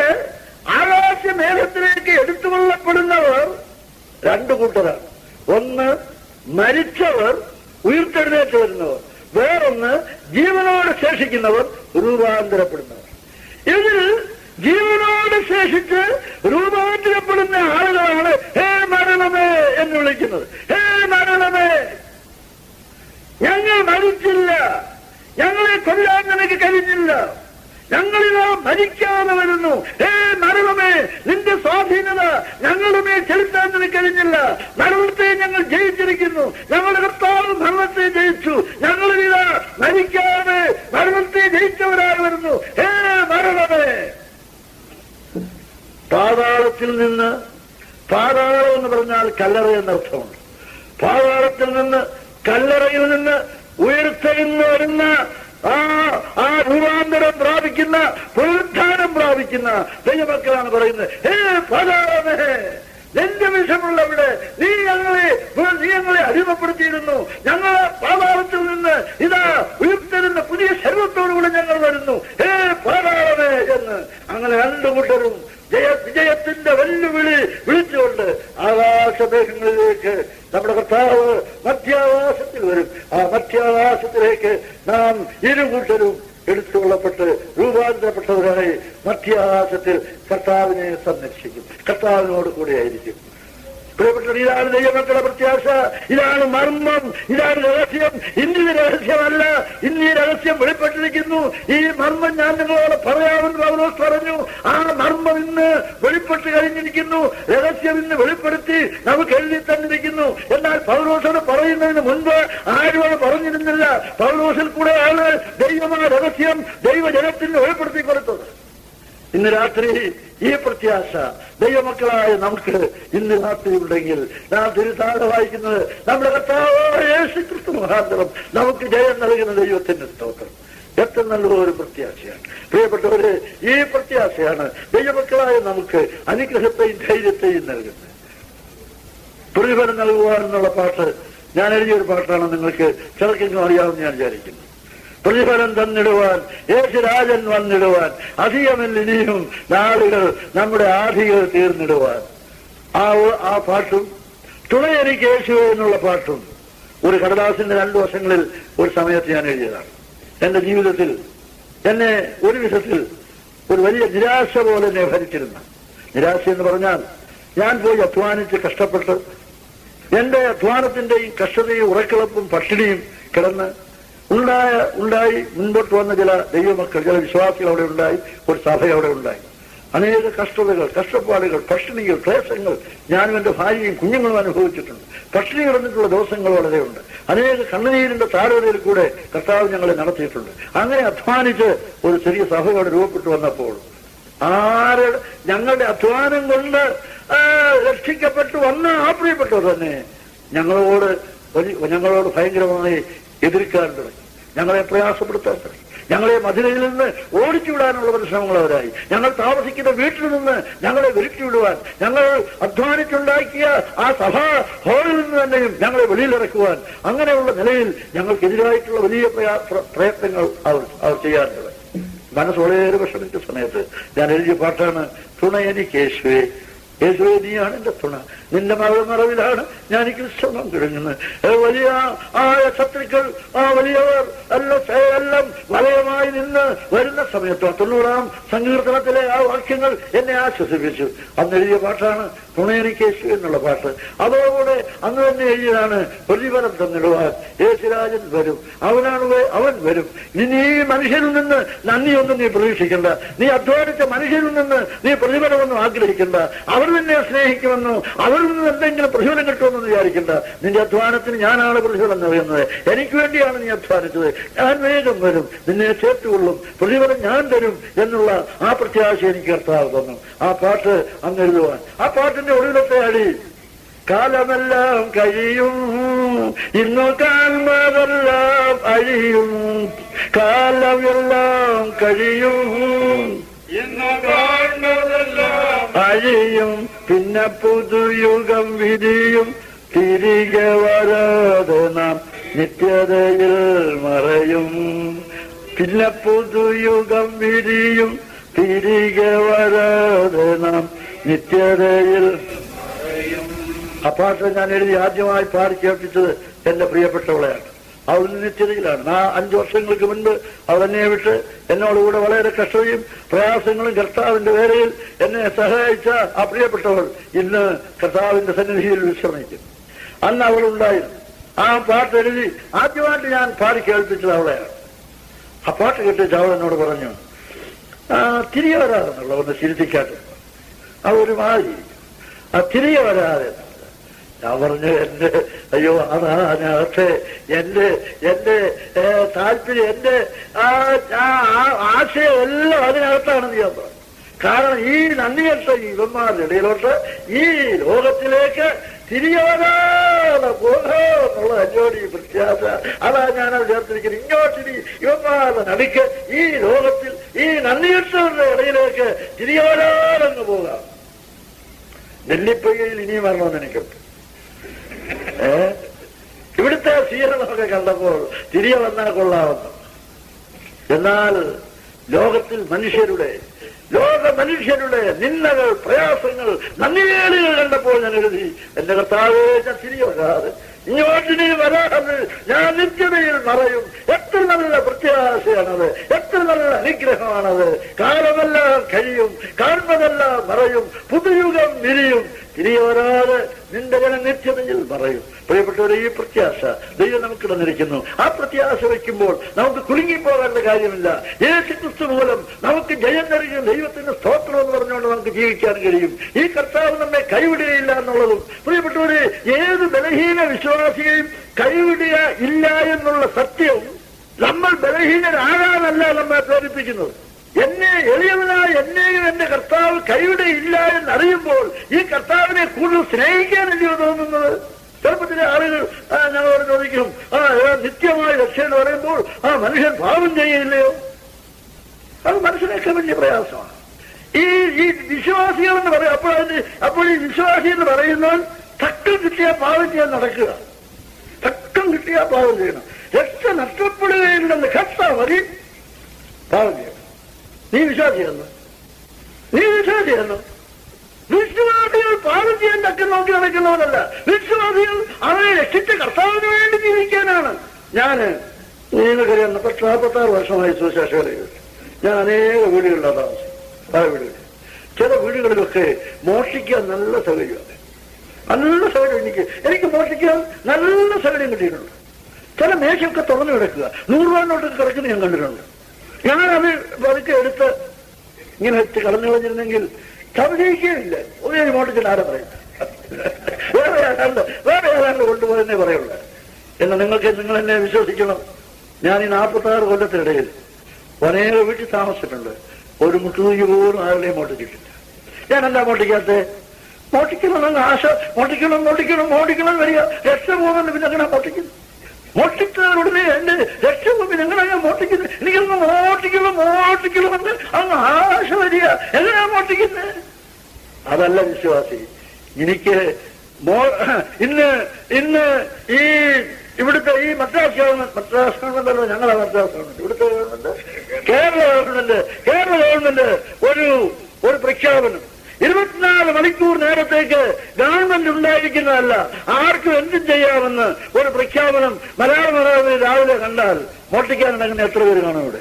ആകാശമേഘത്തിലേക്ക് എടുത്തുകൊള്ളപ്പെടുന്നവർ രണ്ടു കൂട്ടരാണ് ഒന്ന് മരിച്ചവർ ഉയർത്തെഴുന്നേറ്റ് വരുന്നവർ വേറൊന്ന് ജീവനോട് ശേഷിക്കുന്നവർ രൂപാന്തരപ്പെടുന്നവർ ഇതിൽ ജീവനോട് ശേഷിച്ച് രൂപാന്തരപ്പെടുന്ന ആളുകളാണ് ഹേ മരണമേ എന്ന് വിളിക്കുന്നത് ഹേ മരണമേ ഞങ്ങൾ മരിച്ചില്ല ഞങ്ങളെ കൊല്ലാൻ നിനക്ക് കഴിഞ്ഞില്ല ഞങ്ങളിതാ മരിക്കാതെ വരുന്നു ഹേ മരണമേ നിന്റെ സ്വാധീനത ഞങ്ങളുടെ മേൽ ചെലുത്താൻ നിനക്ക് കഴിഞ്ഞില്ല മരണത്തെ ഞങ്ങൾ ജയിച്ചിരിക്കുന്നു ഞങ്ങളുടെ കർത്താവ് മരണത്തെ ജയിച്ചു ഞങ്ങളിതാ മരിക്കാതെ മരണത്തെ ജയിച്ചവരായി വരുന്നു ഹേ മരണമേ പാതാളത്തിൽ നിന്ന് പാതാളം എന്ന് പറഞ്ഞാൽ കല്ലറ എന്നർത്ഥമുണ്ട് പാതാളത്തിൽ നിന്ന് കല്ലറയിൽ നിന്ന് ഉയർത്തെഴുന്ന് വരുന്ന ആ ആ രൂപാന്തരം പ്രാപിക്കുന്ന പുനരുദ്ധാനം പ്രാപിക്കുന്ന ദൈവമക്കളാണ് പറയുന്നത് ഹേ പാതാളമേ നിന്റെ വിഷമുള്ളവിടെ നീ ഞങ്ങളെ നീ ഞങ്ങളെ അടിമപ്പെടുത്തിയിരുന്നു ഞങ്ങൾ പാതാളത്തിൽ നിന്ന് ഇതാ ഉയർത്തരുന്ന പുതിയ ശരീരത്തോടുകൂടി ഞങ്ങൾ വരുന്നു ഹേ പാതാളമേ എന്ന് അങ്ങനെ രണ്ടു കൂട്ടരും ജയ വിജയത്തിന്റെ വെല്ലുവിളി വിളിച്ചുകൊണ്ട് ആകാശമേഘങ്ങളിലേക്ക് നമ്മുടെ കർത്താവ് മധ്യാകാശത്തിൽ വരും ആ മധ്യാകാശത്തിലേക്ക് നാം ഇരുകൂട്ടരും എടുത്തുകൊള്ളപ്പെട്ട് രൂപാന്തരപ്പെട്ടവരായി മധ്യാകാശത്തിൽ കർത്താവിനെ സന്ദർശിക്കും കർത്താവിനോട് കൂടെയായിരിക്കും പ്രിയപ്പെട്ടവർ ഇതാണ് ദൈവമക്കളുടെ പ്രത്യാശ ഇതാണ് മർമ്മം ഇതാണ് രഹസ്യം ഇന്നീ രഹസ്യമല്ല ഇന്നീ രഹസ്യം വെളിപ്പെട്ടിരിക്കുന്നു ഈ മർമ്മം ഞാൻ നിങ്ങളോട് പറയാമെന്ന് പൗലോസ് പറഞ്ഞു ആ മർമ്മം ഇന്ന് വെളിപ്പെട്ട് കഴിഞ്ഞിരിക്കുന്നു രഹസ്യം ഇന്ന് വെളിപ്പെടുത്തി നമുക്ക് എഴുതി തന്നിരിക്കുന്നു എന്നാൽ പൗലോസോട് പറയുന്നതിന് മുൻപ് ആരും അത് പറഞ്ഞിരുന്നില്ല പൗലോസിൽ കൂടെയാണ് ദൈവമായ രഹസ്യം ദൈവജനത്തിന് വെളിപ്പെടുത്തി കൊടുത്തത് ഇന്ന് രാത്രി ഈ പ്രത്യാശ ദൈവമക്കളായ നമുക്ക് ഇന്ന് രാത്രി ഉണ്ടെങ്കിൽ നാം തിരുത്താതെ വായിക്കുന്നത് നമ്മുടെ കർത്താവായ യേശു ക്രിസ്തു മുഖാന്തരം നമുക്ക് ജയം നൽകുന്ന ദൈവത്തിന്റെ സ്തോത്രം എത്ര നല്ല ഒരു പ്രത്യാശയാണ് പ്രിയപ്പെട്ടവര് ഈ പ്രത്യാശയാണ് ദൈവമക്കളായ നമുക്ക് അനുഗ്രഹത്തെയും ധൈര്യത്തെയും നൽകുന്നത് പ്രതിഫലം നൽകുവാൻ എന്നുള്ള പാട്ട് ഞാൻ എഴുതിയൊരു പാട്ടാണ് നിങ്ങൾക്ക് ചിലർക്കെങ്കിലും അറിയാമെന്ന് ഞാൻ വിചാരിക്കുന്നു പ്രതിഫലം തന്നിടുവാൻ യേശുരാജൻ വന്നിടുവാൻ അധികമല്ല ഇനിയും നാളുകൾ നമ്മുടെ ആധികൾ തീർന്നിടുവാൻ ആ ഒ- ആ പാട്ടും തുണയെനിക്ക് യേശു എന്നുള്ള പാട്ടും ഒരു കടലാസിന്റെ രണ്ടു വർഷങ്ങളിൽ ഒരു സമയത്ത് ഞാൻ എഴുതിയതാണ് എന്റെ ജീവിതത്തിൽ എന്നെ ഒരു വിധത്തിൽ ഒരു വലിയ നിരാശ പോലെ എന്നെ ഭരിച്ചിരുന്ന നിരാശ എന്ന് പറഞ്ഞാൽ ഞാൻ പോയി അധ്വാനിച്ച് കഷ്ടപ്പെട്ട് എന്റെ അധ്വാനത്തിന്റെയും കഷ്ടതയും ഉറക്കിളപ്പും പട്ടിണിയും കിടന്ന് ഉണ്ടായ ഉണ്ടായി മുൻപോട്ട് വന്ന ചില ദൈവമക്കൾ ചില വിശ്വാസികൾ അവിടെ ഉണ്ടായി ഒരു സഭ അവിടെ ഉണ്ടായി അനേക കഷ്ടതകൾ കഷ്ടപ്പാടുകൾ പട്ടിണികൾ ക്ലേശങ്ങൾ ഞാനും എന്റെ ഭാര്യയും കുഞ്ഞുങ്ങളും അനുഭവിച്ചിട്ടുണ്ട് പട്ടിണി കിടന്നിട്ടുള്ള ദിവസങ്ങൾ വളരെയുണ്ട് അനേക കണ്ണുനീരിന്റെ താരതയിൽ കൂടെ കർത്താവ് ഞങ്ങളെ നടത്തിയിട്ടുണ്ട് അങ്ങനെ അധ്വാനിച്ച് ഒരു ചെറിയ സഭ അവിടെ രൂപപ്പെട്ടു വന്നപ്പോൾ ആര് ഞങ്ങളുടെ അധ്വാനം കൊണ്ട് ആ, രക്ഷിക്കപ്പെട്ടു വന്ന ആ പ്രിയപ്പെട്ടവർ തന്നെ ഞങ്ങളോട് വലിയ- ഞങ്ങളോട് ഭയങ്കരമായി എതിർക്കാൻ തുടങ്ങി ഞങ്ങളെ പ്രയാസപ്പെടുത്താൻ തുടങ്ങി ഞങ്ങളെ മധുരയിൽ നിന്ന് ഓടിച്ചുവിടാനുള്ള പരിശ്രമങ്ങൾ അവരായി ഞങ്ങൾ താമസിക്കുന്ന വീട്ടിൽ നിന്ന് ഞങ്ങളെ വിരട്ടിവിടുവാൻ ഞങ്ങൾ അധ്വാനിച്ചുണ്ടാക്കിയ ആ സഭാ ഹാളിൽ നിന്ന് തന്നെയും ഞങ്ങളെ വെളിയിലിറക്കുവാൻ അങ്ങനെയുള്ള നിലയിൽ ഞങ്ങൾക്കെതിരായിട്ടുള്ള വലിയ പ്രയാ- പ്ര- പ്രയത്നങ്ങൾ അവർ അവർ ചെയ്യാൻ തുടങ്ങി മനസ്സ് വളരെ വിഷമിച്ച സമയത്ത് ഞാൻ എഴുതിയ പാട്ടാണ് തുണ എനിക്ക് യേശുവേ യേശുവേ നീയാണ് എന്റെ തുണ നിന്റെ മറവിലാണ് ഞാൻ ഈ ക്രിസ്തവം തുടങ്ങുന്നത് ഏ, വലിയ ആ ശത്രുക്കൾ ആ വലിയവർ എല്ലാം എല്ലാം വലയമായി നിന്ന് വരുന്ന സമയത്ത് തൊണ്ണൂറാം സങ്കീർത്തനത്തിലെ ആ വാക്യങ്ങൾ എന്നെ ആശ്വസിപ്പിച്ചു അന്ന് എഴുതിയ പാട്ടാണ് തുണയനിക്ക് യേശു എന്നുള്ള പാട്ട് അതോടുകൂടെ അന്ന് തന്നെ എഴുതിയതാണ് പ്രതിഫലം തന്നിടുവാൻ യേശുരാജൻ വരും അവനാണ് വ- അവൻ വരും ഇനി ഈ മനുഷ്യരിൽ നിന്ന് നന്ദിയൊന്നും നീ പ്രതീക്ഷിക്കണ്ട നീ അധ്വാനിച്ച മനുഷ്യരിൽ നിന്ന് നീ പ്രതിഫലമൊന്നും ആഗ്രഹിക്കണ്ട അവർ നിന്നെ സ്നേഹിക്കുമെന്നോ അവരിൽ നിന്ന് എന്തെങ്കിലും പ്രതിഫലം കിട്ടുമെന്ന് വിചാരിക്കണ്ട നിന്റെ അധ്വാനത്തിന് ഞാനാണ് പ്രതിഫലം നൽകുന്നത് എനിക്ക് വേണ്ടിയാണ് നീ അധ്വാനിച്ചത് ഞാൻ വേഗം വരും നിന്നെ ചേർത്തുകൊള്ളും പ്രതിഫലം ഞാൻ തരും എന്നുള്ള ആ പ്രത്യാശ എനിക്ക് കർത്താവ് തന്നു ആ പാട്ട് അന്ന് എഴുതുവാൻ ആ പാട്ടിന്റെ ഒടുവിലത്തെ അടി കാലമെല്ലാം കഴിയും ഇന്നു കാൽമതെല്ലാം അഴിയും കാലമെല്ലാം കഴിയും ഇന്ന് കാണുന്നതെല്ലാം അഴിയും പിന്നെ പുതുയുഗം വിധിയും തിരികെ വരാതെ നാം നിത്യതയിൽ മറയും പിന്നെ പുതുയുഗം വിധിയും തിരികെ വരാതെ നാം നിത്യതയിൽ ആ പാട്ട് ഞാൻ എഴുതി ആദ്യമായി പാടി കേൾപ്പിച്ചത് എന്റെ പ്രിയപ്പെട്ടവളെയാണ് അവൾ നിത്യതയിലാണ് ആ അഞ്ചു വർഷങ്ങൾക്ക് മുൻപ് അവൾ എന്നെ വിട്ട് എന്നോടുകൂടെ വളരെ കഷ്ടതയും പ്രയാസങ്ങളും കർത്താവിന്റെ വേലയിൽ എന്നെ സഹായിച്ച ആ പ്രിയപ്പെട്ടവൾ ഇന്ന് കർത്താവിന്റെ സന്നിധിയിൽ വിശ്രമിക്കും അന്ന് അവൾ ഉണ്ടായിരുന്നു ആ പാട്ട് എഴുതി ആദ്യമായിട്ട് ഞാൻ പാടി കേൾപ്പിച്ചത് അവളെയാണ് ആ പാട്ട് കേട്ടിട്ട് അവൾ എന്നോട് പറഞ്ഞു ആ തിരികെ വരാതെന്നുള്ള ഒന്ന് ചിരിത്തിക്കാട്ട് ആ ഒരു മാതിരി ആ തിരികെ വരാതെ ഞാൻ പറഞ്ഞു എന്റെ അയ്യോ അതാ അതിനകത്ത് എന്റെ എന്റെ ഏ, താല്പര്യം എന്റെ ആ ആ- ആ ആശയം എല്ലാം അതിനകത്താണെന്ന് ഞാൻ പറഞ്ഞു കാരണം ഈ നന്ദികെട്ട ഇവന്മാരുടെ ഇടയിലോട്ട് ഈ ലോകത്തിലേക്ക് തിരികെ വരാതെ പോകാന്നുള്ള എന്നോട് ഈ പ്രത്യാശ അതാ ഞാനത് ചേർത്തിരിക്കുന്നത് ഇങ്ങോട്ടിനി ഇവന്മാരുടെ നടുക്ക് ഈ ലോകത്തിൽ ഈ നന്ദികെട്ടവരുടെ ഇടയിലേക്ക് തിരികെ വരാതെന്ന് പോകാം നെല്ലിപ്പയ്യയിൽ ഇനിയും വരണമെന്ന് എനിക്കുണ്ട് ഏ ഇവിടുത്തെ സ്വീകരണമൊക്കെ കണ്ടപ്പോൾ തിരികെ വന്നാൽ കൊള്ളാമെന്ന് എന്നാൽ ലോകത്തിൽ മനുഷ്യരുടെ ലോക മനുഷ്യരുടെ നിന്ദകൾ പ്രയാസങ്ങൾ നന്ദിവേളികൾ കണ്ടപ്പോൾ ഞാൻ എഴുതി എന്റെ കർത്താവേ ഞാൻ തിരികെ വരാതെ ഇങ്ങോട്ടിനി വരാതെ ഞാൻ നിത്യതയിൽ മറയും എത്ര നല്ല പ്രത്യാശയാണത് എത്ര നല്ല അനുഗ്രഹമാണത് കാലമെല്ലാം കഴിയും കാണുന്നതെല്ലാം മറയും പുതുയുഗം വിരിയും തിരികെ വരാതെ നിന്റെ ജനം നിത്യതയിൽ പറയും പ്രിയപ്പെട്ടവരെ ഈ പ്രത്യാശ ദൈവം നമുക്ക് തന്നിരിക്കുന്നു ആ പ്രത്യാശ വയ്ക്കുമ്പോൾ നമുക്ക് കുലുങ്ങിപ്പോകേണ്ട കാര്യമില്ല യേശു ക്രിസ്തു മൂലം നമുക്ക് ജയം നൽകിയ ദൈവത്തിന്റെ സ്തോത്രം എന്ന് പറഞ്ഞുകൊണ്ട് നമുക്ക് ജീവിക്കാൻ കഴിയും ഈ കർത്താവ് നമ്മെ കൈവിടുകയില്ല എന്നുള്ളതും പ്രിയപ്പെട്ടവരെ ഏത് ബലഹീന വിശ്വാസിയെയും കൈവിടുക ഇല്ല എന്നുള്ള സത്യവും നമ്മൾ ബലഹീനരാകാനല്ല നമ്മെ പ്രേരിപ്പിക്കുന്നത് എന്നെ എളിയവനായ എന്നെയും എന്റെ കർത്താവ് കൈവിടെയില്ല എന്നറിയുമ്പോൾ ഈ കർത്താവിനെ കൂടുതൽ സ്നേഹിക്കാനല്ലയോ തോന്നുന്നത് ചെറുപ്പത്തിലെ ആളുകൾ ആ, ഞങ്ങളോട് ചോദിക്കും ആ ഏ, നിത്യമായ രക്ഷ എന്ന് പറയുമ്പോൾ ആ മനുഷ്യൻ പാപം ചെയ്യില്ലയോ അത് മനസ്സിലാക്കാൻ വലിയ പ്രയാസമാണ് ഈ ഈ വിശ്വാസികൾ എന്ന് പറയും അപ്പോൾ അതിന് അപ്പോൾ ഈ വിശ്വാസി എന്ന് പറയുന്നവൻ തക്കം കിട്ടിയ പാപം ചെയ്യാൻ നടക്കുക തക്കം കിട്ടിയ പാപം ചെയ്യണം രക്ഷ നഷ്ടപ്പെടുകയില്ലെന്ന് കർത്താവ് മതി പാപം ചെയ്യണം നീ വിശ്വാസിയെന്ന് നീ വിശ്വാസിയെന്ന് വിശ്വാസികൾ പാപം ചെയ്യാൻ തക്ക നോക്കി നടക്കുന്നവരല്ല വിശ്വാസികൾ അവരെ രക്ഷിച്ച കർത്താവിന് വേണ്ടി ജീവിക്കാനാണ് ഞാന് നിങ്ങൾക്കറിയാം പത്ത് നാൽപ്പത്താറ് വർഷമായി സുശേഷകളിൽ ഞാൻ അനേക വീടുകളിലാണ് താമസം പല വീടുകളിൽ ചില വീടുകളിലൊക്കെ മോഷ്ടിക്കാൻ നല്ല സൗകര്യമാണ് നല്ല സൗകര്യം എനിക്ക് എനിക്ക് മോഷ്ടിക്കാൻ നല്ല സൗകര്യം കിട്ടിയിട്ടുണ്ട് ചില മേശയൊക്കെ തുറന്നു കിടക്കുക നൂറ് രൂപ നോട്ട് കിടക്കുന്ന ഞാൻ കണ്ടിട്ടുണ്ട് ഞാനത് പതുക്കെ എടുത്ത് ഇങ്ങനെ വെച്ച് കടന്നു കളഞ്ഞിരുന്നെങ്കിൽ സംശയിക്കുകയില്ല ഒരു മോട്ടിച്ചിട്ട് ആരാ പറയും വേറെ ആരാണ്ട് വേറെ ആരാണ്ട് കൊണ്ടുപോയെന്നേ പറയുള്ളൂ എന്ന് നിങ്ങൾക്ക് നിങ്ങൾ എന്നെ വിശ്വസിക്കണം ഞാൻ ഈ നാൽപ്പത്തി ആറ് കൊല്ലത്തിനിടയിൽ അനേക വീട്ടിൽ താമസിച്ചിട്ടുണ്ട് ഒരു മുട്ടുതൂക്കി പോലും ആരുടെയും മോട്ടിച്ചിട്ടില്ല ഞാൻ എന്താ മോട്ടിക്കാത്ത മോട്ടിക്കണമെന്ന് ആശ മോട്ടിക്കണം മോട്ടിക്കണം മോട്ടിക്കണം വരിക രക്ഷ പോകുന്നുണ്ട് പിന്നെ അങ്ങനെ മോട്ടിക്കുന്നു മോട്ടിക്കുന്നവരുടനെ എന്റെ രക്ഷഭൂമി എങ്ങനെ ഞാൻ മോട്ടിക്കുന്നത് എനിക്കൊന്ന് മോട്ടിക്കണം മോട്ടിക്കണമെന്ന് അങ്ങ് ആശ വരിക എങ്ങനെയാ മോട്ടിക്കുന്നത് അതല്ല വിശ്വാസി എനിക്ക് മോ ഇന്ന് ഇന്ന് ഈ ഇവിടുത്തെ ഈ മദ്രാസ് ഗവൺമെന്റ് മദ്രാസ് ഗവൺമെന്റ് അല്ല ഞങ്ങളെ മദ്രാസ് ഗവൺമെന്റ് ഇവിടുത്തെ government Kerala government Kerala government ഒരു ഒരു പ്രഖ്യാപനം ഇരുപത്തിനാല് മണിക്കൂർ നേരത്തേക്ക് ഗവൺമെന്റ് ഉണ്ടായിരിക്കുന്നതല്ല ആർക്കും എന്തും ചെയ്യാമെന്ന് ഒരു പ്രഖ്യാപനം മലയാള മനോരമയിൽ രാവിലെ കണ്ടാൽ മോട്ടിക്കാനുണ്ടെങ്കിൽ എത്ര പേര് കാണും ഇവിടെ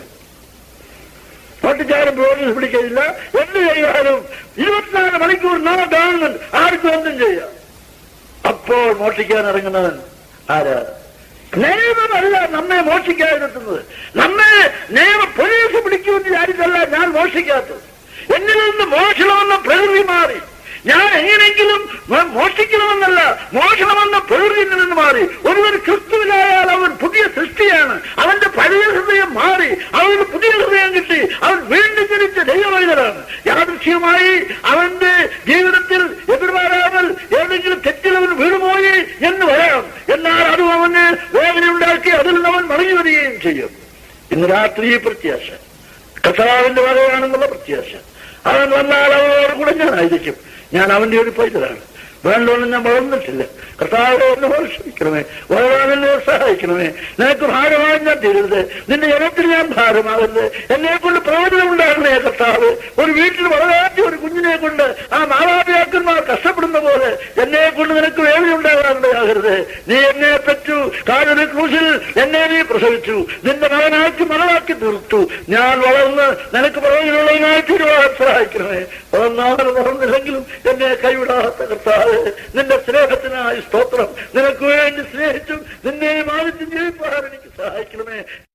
മോട്ടിച്ചാലും പോലീസ് പിടിക്കില്ല എന്ത് ചെയ്യാനും ഇരുപത്തിനാല് മണിക്കൂർ നാ ഗവൺമെന്റ് ആർക്കും എന്തും ചെയ്യാം അപ്പോൾ മോഷ്ടിക്കാൻ ഇറങ്ങുന്നവൻ ആരാ നിയമമല്ല നമ്മെ മോഷിക്കാതിരുത്തുന്നത് നമ്മെ നിയമ പോലീസ് പിടിക്കുമെന്ന് വിചാരിച്ചല്ല ഞാൻ മോഷിക്കാത്തത് എന്നിൽ നിന്ന് മോഷണമെന്ന പ്രകൃതി മാറി ഞാൻ എങ്ങനെയെങ്കിലും മോ- മോഷ്ടിക്കണമെന്നല്ല മോഷണമെന്ന പ്രകൃതിയിൽ നിന്ന് മാറി ഒരുവൻ ക്രിസ്തുവിലായാൽ അവൻ പുതിയ സൃഷ്ടിയാണ് അവന്റെ പഴയ ഹൃദയം മാറി അവന് പുതിയ ഹൃദയം കിട്ടി അവൻ വീണ്ടും ജനിച്ച ദൈവവൈതലാണ് യാദൃശ്യമായി അവന്റെ ജീവിതത്തിൽ എതിർമാറാமல் ഏതെങ്കിലും തെറ്റിലവൻ വീണുപോയി എന്ന് വരാം എന്നാൽ അതും അവന് വേദനയുണ്ടാക്കി അതിൽ നിന്ന് അവൻ മടങ്ങി വരികയും ചെയ്യും ഇന്ന് രാത്രി ഈ പ്രത്യാശ കർത്താവിന്റെ വകയാണെന്നുള്ള പ്രത്യാശ അവൻ വന്നാൽ അവനോട് കൂടെ ഞാനായിരിക്കും ഞാൻ അവന്റെ ഒരു പൈതലാണ് വേണ്ടോന്നും ഞാൻ വളർന്നിട്ടില്ല കർത്താവെ എന്നെ ക്ഷമിക്കണമേ വളരാൻ എന്നെ സഹായിക്കണമേ നിനക്ക് ഭാരമായി ഞാൻ തീരരുത് നിന്റെ ജനത്തിൽ ഞാൻ ഭാരമാകരുത് എന്നെ കൊണ്ട് പ്രയോജനം ഉണ്ടാകണേ കർത്താവ് ഒരു വീട്ടിൽ വളരാത്ത ഒരു കുഞ്ഞിനെ കൊണ്ട് ആ മാതാപിതാക്കന്മാർ കഷ്ടപ്പെടുന്ന പോലെ എന്നെ കൊണ്ട് നിനക്ക് വേദന ഉണ്ടാകാറുണ്ടാകരുത് നീ എന്നെ പെറ്റു കാലൊരു ക്രൂശിൽ എന്നെ നീ പ്രസവിച്ചു നിന്റെ മകനാക്കി മകളാക്കി തീർത്തു ഞാൻ വളർന്ന് നിനക്ക് പ്രയോജനമുള്ളതിനായി തീരുവാൻ സഹായിക്കണമേ വളർന്നാലും വളർന്നില്ലെങ്കിലും എന്നെ കൈവിടാത്ത കർത്താവ് നിന്റെ സ്നേഹത്തിനായി സ്തോത്രം നിനക്ക് വേണ്ടി സ്നേഹിച്ചും നിന്നെ മാനിച്ചും ജീവിപ്പാൻ എനിക്ക് സഹായിക്കണമേ